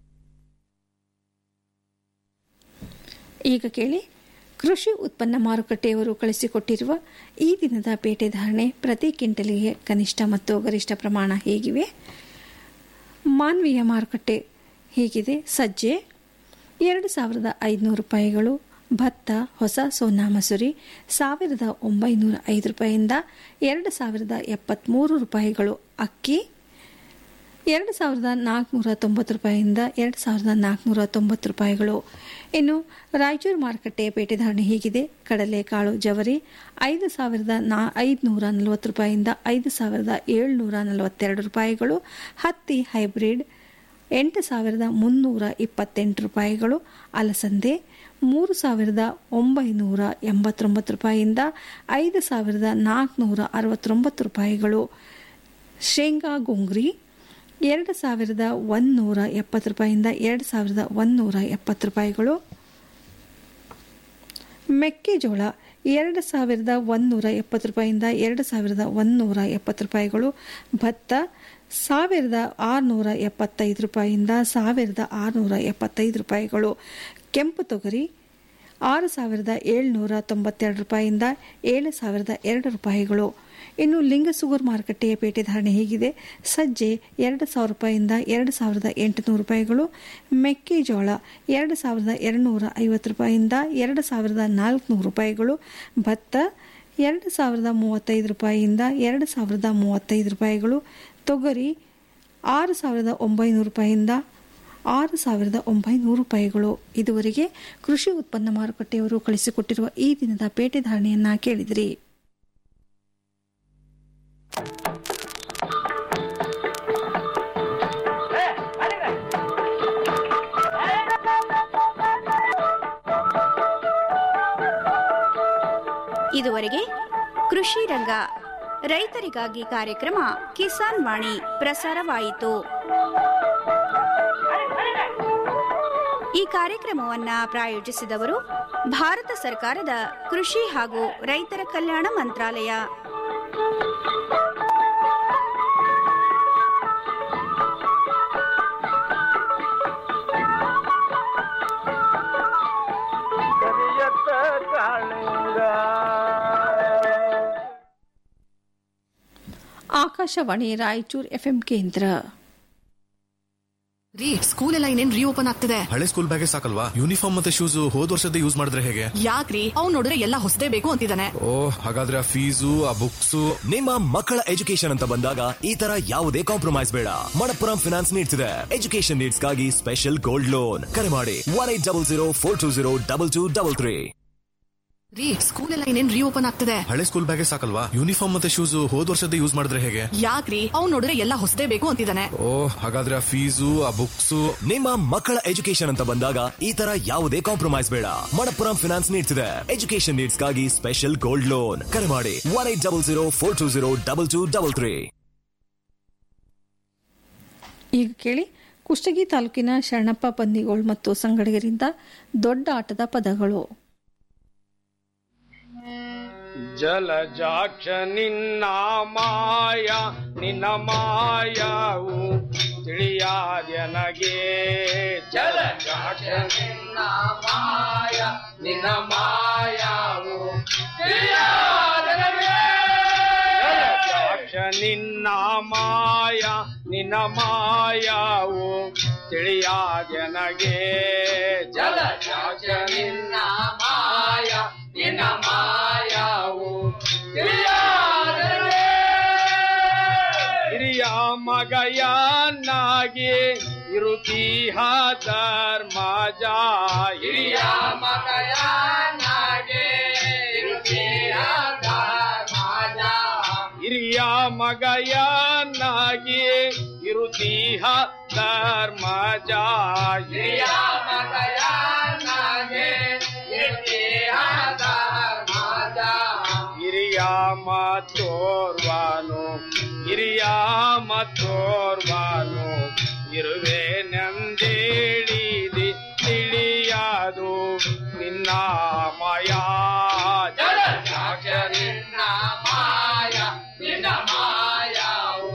ಈಗ ಕೇಳಿ ಕೃಷಿ ಉತ್ಪನ್ನ ಮಾರುಕಟ್ಟೆಯವರು ಕಳಿಸಿಕೊಟ್ಟಿರುವ ಈ ದಿನದ ಪೇಟೆ ಧಾರಣೆ ಪ್ರತಿ ಕ್ವಿಂಟಲಿಗೆ ಕನಿಷ್ಠ ಮತ್ತು ಗರಿಷ್ಠ ಪ್ರಮಾಣ ಹೇಗಿವೆ ಮಾನವೀಯ ಮಾರುಕಟ್ಟೆ ಹೀಗಿದೆ ಸಜ್ಜೆ ಎರಡು ಸಾವಿರದ ಐದುನೂರು ರೂಪಾಯಿಗಳು ಭತ್ತ ಹೊಸ ಸೋನಾ ಮಸೂರಿ ಸಾವಿರದ ಒಂಬೈನೂರ ಐದು ರೂಪಾಯಿಯಿಂದ ಎರಡು ಸಾವಿರದ ಎಪ್ಪತ್ತ್ಮೂರು ರೂಪಾಯಿಗಳು ಅಕ್ಕಿ ಎರಡು ಸಾವಿರದ ನಾಲ್ಕುನೂರ ತೊಂಬತ್ತು ರೂಪಾಯಿಯಿಂದ ಎರಡು ಸಾವಿರದ ನಾಲ್ಕುನೂರ ತೊಂಬತ್ತು ರೂಪಾಯಿಗಳು ಇನ್ನು ರಾಯಚೂರು ಮಾರುಕಟ್ಟೆಯ ಪೇಟೆ ಧಾರಣೆ ಹೀಗಿದೆ ಕಡಲೆಕಾಳು ಜವರಿ ಐದು ಸಾವಿರದ ನಾ ಐದುನೂರ ನಲವತ್ತು ರೂಪಾಯಿಯಿಂದ ಐದು ಸಾವಿರದ ಏಳ್ನೂರ ನಲವತ್ತೆರಡು ರೂಪಾಯಿಗಳು ಹತ್ತಿ ಹೈಬ್ರಿಡ್ ಎಂಟು ಸಾವಿರದ ಮುನ್ನೂರ ಇಪ್ಪತ್ತೆಂಟು ರೂಪಾಯಿಗಳು ಅಲಸಂದೆ ಮೂರು ಸಾವಿರದ ಒಂಬೈನೂರ ಎಂಬತ್ತೊಂಬತ್ತು ರೂಪಾಯಿಯಿಂದ ಐದು ಸಾವಿರದ ನಾಲ್ಕುನೂರ ಅರವತ್ತೊಂಬತ್ತು ರೂಪಾಯಿಗಳು ಶೇಂಗಾ ಗುಂಗ್ರಿ ಎರಡು ಸಾವಿರದ ಒಂದುನೂರ ಎಪ್ಪತ್ತು ರೂಪಾಯಿಯಿಂದ ಎರಡು ಸಾವಿರದ ಒಂದುನೂರ ಎಪ್ಪತ್ತು ರೂಪಾಯಿಗಳು ಮೆಕ್ಕೆಜೋಳ ಎರಡು ಸಾವಿರದ ಒಂದುನೂರ ಎಪ್ಪತ್ತು ರೂಪಾಯಿಯಿಂದ ಎರಡು ಸಾವಿರದ ಒಂದುನೂರ ಎಪ್ಪತ್ತು ರೂಪಾಯಿಗಳು ಭತ್ತ ಸಾವಿರದ ಆರುನೂರ ಎಪ್ಪತ್ತೈದು ರೂಪಾಯಿಯಿಂದ ಸಾವಿರದ ಆರುನೂರ ಎಪ್ಪತ್ತೈದು ರೂಪಾಯಿಗಳು ಕೆಂಪು ತೊಗರಿ ಆರು ಸಾವಿರದ ಏಳ್ನೂರ ತೊಂಬತ್ತೆರಡು ರೂಪಾಯಿಯಿಂದ ಏಳು ಸಾವಿರದ ಎರಡು ರೂಪಾಯಿಗಳು ಇನ್ನು ಲಿಂಗಸುಗೂರು ಮಾರುಕಟ್ಟೆಯ ಪೇಟೆ ಧಾರಣೆ ಹೀಗಿದೆ ಸಜ್ಜೆ ಎರಡು ಸಾವಿರ ರೂಪಾಯಿಯಿಂದ ಎರಡು ಸಾವಿರದ ಎಂಟುನೂರು ರೂಪಾಯಿಗಳು ಮೆಕ್ಕೆಜೋಳ ಎರಡು ಸಾವಿರದ ಎರಡುನೂರ ಐವತ್ತು ರೂಪಾಯಿಯಿಂದ ಎರಡು ಸಾವಿರದ ನಾಲ್ಕುನೂರು ರೂಪಾಯಿಗಳು ಭತ್ತ ಎರಡು ಸಾವಿರದ ಮೂವತ್ತೈದು ರೂಪಾಯಿಯಿಂದ ಎರಡು ಸಾವಿರದ ಮೂವತ್ತೈದು ರೂಪಾಯಿಗಳು ತೊಗರಿ ಆರು ಸಾವಿರದ ಒಂಬೈನೂರು ರೂಪಾಯಿಯಿಂದ ಆರು ಸಾವಿರದ ಒಂಬೈನೂರು ರೂಪಾಯಿಗಳು ಇದುವರೆಗೆ ಕೃಷಿ ಉತ್ಪನ್ನ ಮಾರುಕಟ್ಟೆಯವರು ಕಳಿಸಿಕೊಟ್ಟಿರುವ ಈ ದಿನದ ಪೇಟೆ ಧಾರಣೆಯನ್ನ ಕೇಳಿದಿರಿ ಇದುವರೆಗೆ ಕೃಷಿ ರಂಗ ರೈತರಿಗಾಗಿ ಕಾರ್ಯಕ್ರಮ ಕಿಸಾನ್ ವಾಣಿ ಪ್ರಸಾರವಾಯಿತು ಈ ಕಾರ್ಯಕ್ರಮವನ್ನ ಪ್ರಾಯೋಜಿಸಿದವರು ಭಾರತ ಸರ್ಕಾರದ ಕೃಷಿ ಹಾಗೂ ರೈತರ ಕಲ್ಯಾಣ ಮಂತ್ರಾಲಯ ಕರಿಯತ್ತ ಕಾಳಿಂಗ ಆಕಾಶವಾಣಿ ರಾಯಚೂರು ಎಫ್ಎಂ ಕೇಂದ್ರ ರೀ ಸ್ಕೂಲ್ ಎಲ್ಲ ಇನ್ನೇನ್ ರೀಓಪನ್ ಆಗ್ತಿದೆ ಹಳೆ ಸ್ಕೂಲ್ ಬ್ಯಾಗೇ ಸಾಕಲ್ವಾ ಯೂನಿಫಾರ್ಮ್ ಮತ್ತೆ ಶೂಸ್ ಹೋದ್ ವರ್ಷದ ಯೂಸ್ ಮಾಡಿದ್ರೆ ಹೇಗೆ ಯಾಕ್ರಿ ಅವ್ನ್ ನೋಡಿದ್ರೆ ಎಲ್ಲ ಹೊಸದೇ ಬೇಕು ಅಂತಿದ್ದಾನೆ ಓ ಹಾಗಾದ್ರೆ ಆ ಫೀಸು ಆ ಬುಕ್ಸ್ ನಿಮ್ಮ ಮಕ್ಕಳ ಎಜುಕೇಶನ್ ಅಂತ ಬಂದಾಗ ಈ ತರ ಯಾವುದೇ ಕಾಂಪ್ರಮೈಸ್ ಬೇಡ ಮಣಪ್ಪುರಂ ಫಿನಾನ್ಸ್ ನೀಡ್ಸ್ ಇದೆ ಎಜುಕೇಶನ್ ನೀಡ್ಸ್ ಗಾಗಿ ಸ್ಪೆಷಲ್ ಗೋಲ್ಡ್ ಲೋನ್ ಕರೆ ಮಾಡಿ one eight double zero four two zero double two double three ರೀ ಸ್ಕೂಲ್ ಎಲ್ಲ ಇನ್ನೇನ್ ರೀಓಪನ್ ಆಗ್ತಿದೆ ಹಳೆ ಸ್ಕೂಲ್ ಬ್ಯಾಗೇ ಸಾಕಲ್ವಾ ಯೂನಿಫಾರ್ಮ್ ಮತ್ತೆ ಶೂಸ್ ಹೋದ್ ವರ್ಷದ ಯೂಸ್ ಮಾಡಿದ್ರೆ ಹೇಗೆ ಯಾಕ್ರಿ ಅವ್ನ್ ನೋಡಿದ್ರೆ ಎಲ್ಲ ಹೊಸದೇ ಬೇಕು ಅಂತಿದ್ದಾನೆ ಓ ಹಾಗಾದ್ರೆ ಆ ಫೀಸು ಆ ಬುಕ್ಸ್ ನಿಮ್ಮ ಮಕ್ಕಳ ಎಜುಕೇಶನ್ ಅಂತ ಬಂದಾಗ ಈ ತರ ಯಾವುದೇ ಕಾಂಪ್ರಮೈಸ್ ಬೇಡ ಮಣಪ್ಪುರಂ ಫಿನಾನ್ಸ್ ನೀಡ್ಸ್ ಇದೆ ಎಜುಕೇಶನ್ ನೀಡ್ಸ್ ಗಾಗಿ ಸ್ಪೆಷಲ್ ಗೋಲ್ಡ್ ಲೋನ್ ಕರೆ ಮಾಡಿ one eight double zero four two zero double two double three ಈಗ ಕೇಳಿ ಕುಷ್ಟಗಿ ತಾಲೂಕಿನ ಶರಣಪ್ಪ ಪಂದಿಗೋಳ್ ಮತ್ತು ಸಂಗಡಿಗರಿಂದ ದೊಡ್ಡ ಆಟದ ಪದಗಳು ಜಲಜಾಕ್ಷ ನಿನ್ನ ಮಾಯ ನಿನ್ನ ಮಾಯವು ತಿಳಿಯಾದೆನಗೆ ಜಲಜಾಕ್ಷ ನಿನ್ನ ಮಾಯ ನಿನ್ನ ಮಾಯವು ತಿಳಿಯಾದೆನಗೆ ಜಲಜಾಕ್ಷ ನಿನ್ನ ಮಾಯ ನಿನ್ನ ಮಾಯವು ತಿಳಿಯಾದೆನಗೆ ಜಲಜಾಕ್ಷ ನಿನ್ನ ಮಾಯ ನಿನ್ನ ಮಾಯವು ತಿಳಿಯಾದರೆ ಹಿರಿಯ ಮಗಯನ್ನಾಗಿ ಇರುತ್ತೀಹ ಧರ್ಮಜ ಹಿರಿಯ ಮಗಯನ್ನಾಗಿ ಇರುತ್ತೀಹ ಧರ್ಮಜ ಹಿರಿಯ ಮಗಯನ್ನಾಗಿ ಇರುತ್ತೀಹ ಧರ್ಮಜ ಹಿರಿಯ ಮಗಯನ್ನಾಗಿ ಇರುತ್ತೀಹ ಧರ್ಮಜ ಹಿರಿಯ ಮತ್ತೋರ್ವನು ಹಿರಿಯ ಮತ್ತೋರ್ವನು ಇರುವೆ ನಂದೇಳಿದಿ ತಿಳಿಯದು ನಿನ್ನ ಮಾಯ ಜಲ ನಿನ್ನ ಮಾಯ ನಿನ್ನ ಮಾಯವು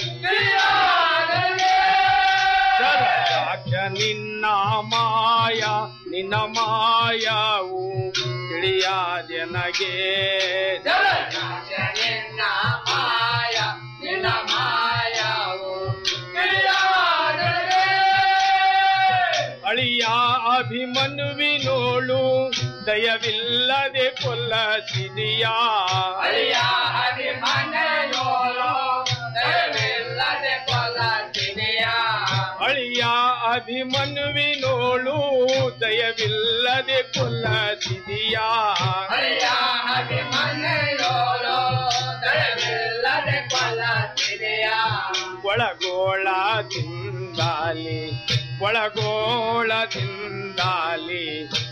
ಜಲಜಾಕ್ಷ ನಿನ್ನ ಮಾಯ ನಿನ್ನ ಮಾಯವು ತಿಳಿಯಾದೆನಗೆ ಜಲಜಾಕ್ಷ ನಿನ್ನ ಮಾಯ ನಿನ್ನ ಮಾಯವು ತಿಳಿಯಾದೆನಗೆ ಅಳಿಯ ಅಭಿಮನ್ಯುವಿನೋಳು ದಯವಿಲ್ಲದೆ ಕೊಲ್ಲಸಿದೆಯ ಅಳಿಯ ಅಭಿಮನ್ಯೋಳು ದಯವಿಲ್ಲದೆ ಕೊಲ್ಲಸಿದೆಯ ಅಳಿಯ ಅಭಿಮನ್ಯುವಿನೋಳು ದಯವಿಲ್ಲದೆ ಕೊಲ್ಲಸಿದೆಯ ಅಳಿಯ ಅಭಿಮನ್ಯೋಳು ದಯವಿಲ್ಲದೆ ಕೊಲ್ಲಸಿದೆಯ ಒಳಗೋಳ ತಿಂದಾಲಿ ಒಳಗೋಳದಿಂದಾಲಿ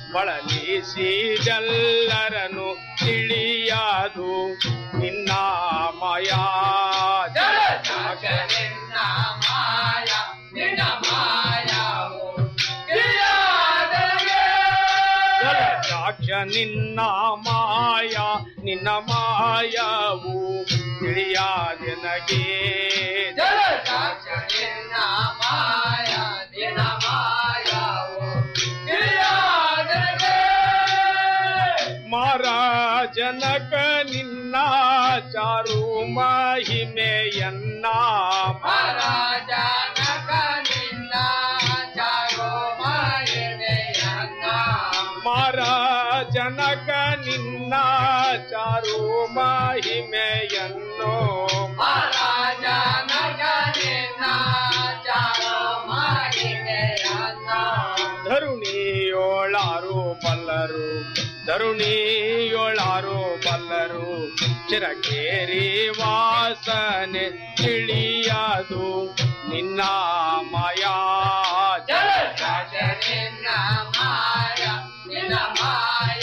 ಬಳಲಿಸಿದೆಲ್ಲರನು ತಿಳಿಯದು ನಿನ್ನ ಮಾಯ ಜಲಜಾಕ್ಷ ನಿನ್ನ ಮಾಯ ನಿನ್ನ ಮಾಯವು ತಿಳಿಯಾದೆನಗೆ. ಜಲಜಾಕ್ಷ ನಿನ್ನ ಮಾಯ ನಿನ್ನ ಮಾಯವು ತಿಳಿಯಾದೆನಗೆ ಜಲಜಾಕ್ಷ ನಿನ್ನ ಮಾಯ ನಿನ್ನ ಮಾಯವು ತಿಳಿಯಾದೆನಗೆ. ಮಹಾರಾಜನಕ ನಿನ್ನ ಚಾರೋ ಮಹಿಮೆಯನ್ನ ಮಹಾರಾಜನಕ ನಿನ್ನ ಚಾರು ಮಹಿಮೆಯನ್ನು ಮಹಾರಾಜನಕ ನಿನ್ನ ಚಾರೋ ಮಹಿಮೆಯನ್ನ ಧರುಣಿಯೋಳಾರು ಬಲ್ಲರು ಧರುಣಿಯೋಳಾರು ಬಲ್ಲರು ಚಿರಕೇರಿ ವಾಸನೆ ತಿಳಿಯದು ನಿನ್ನ ಮಾಯಾ ನಿನ್ನ ಮಾಯ ನಿನ್ನ ಮಾಯ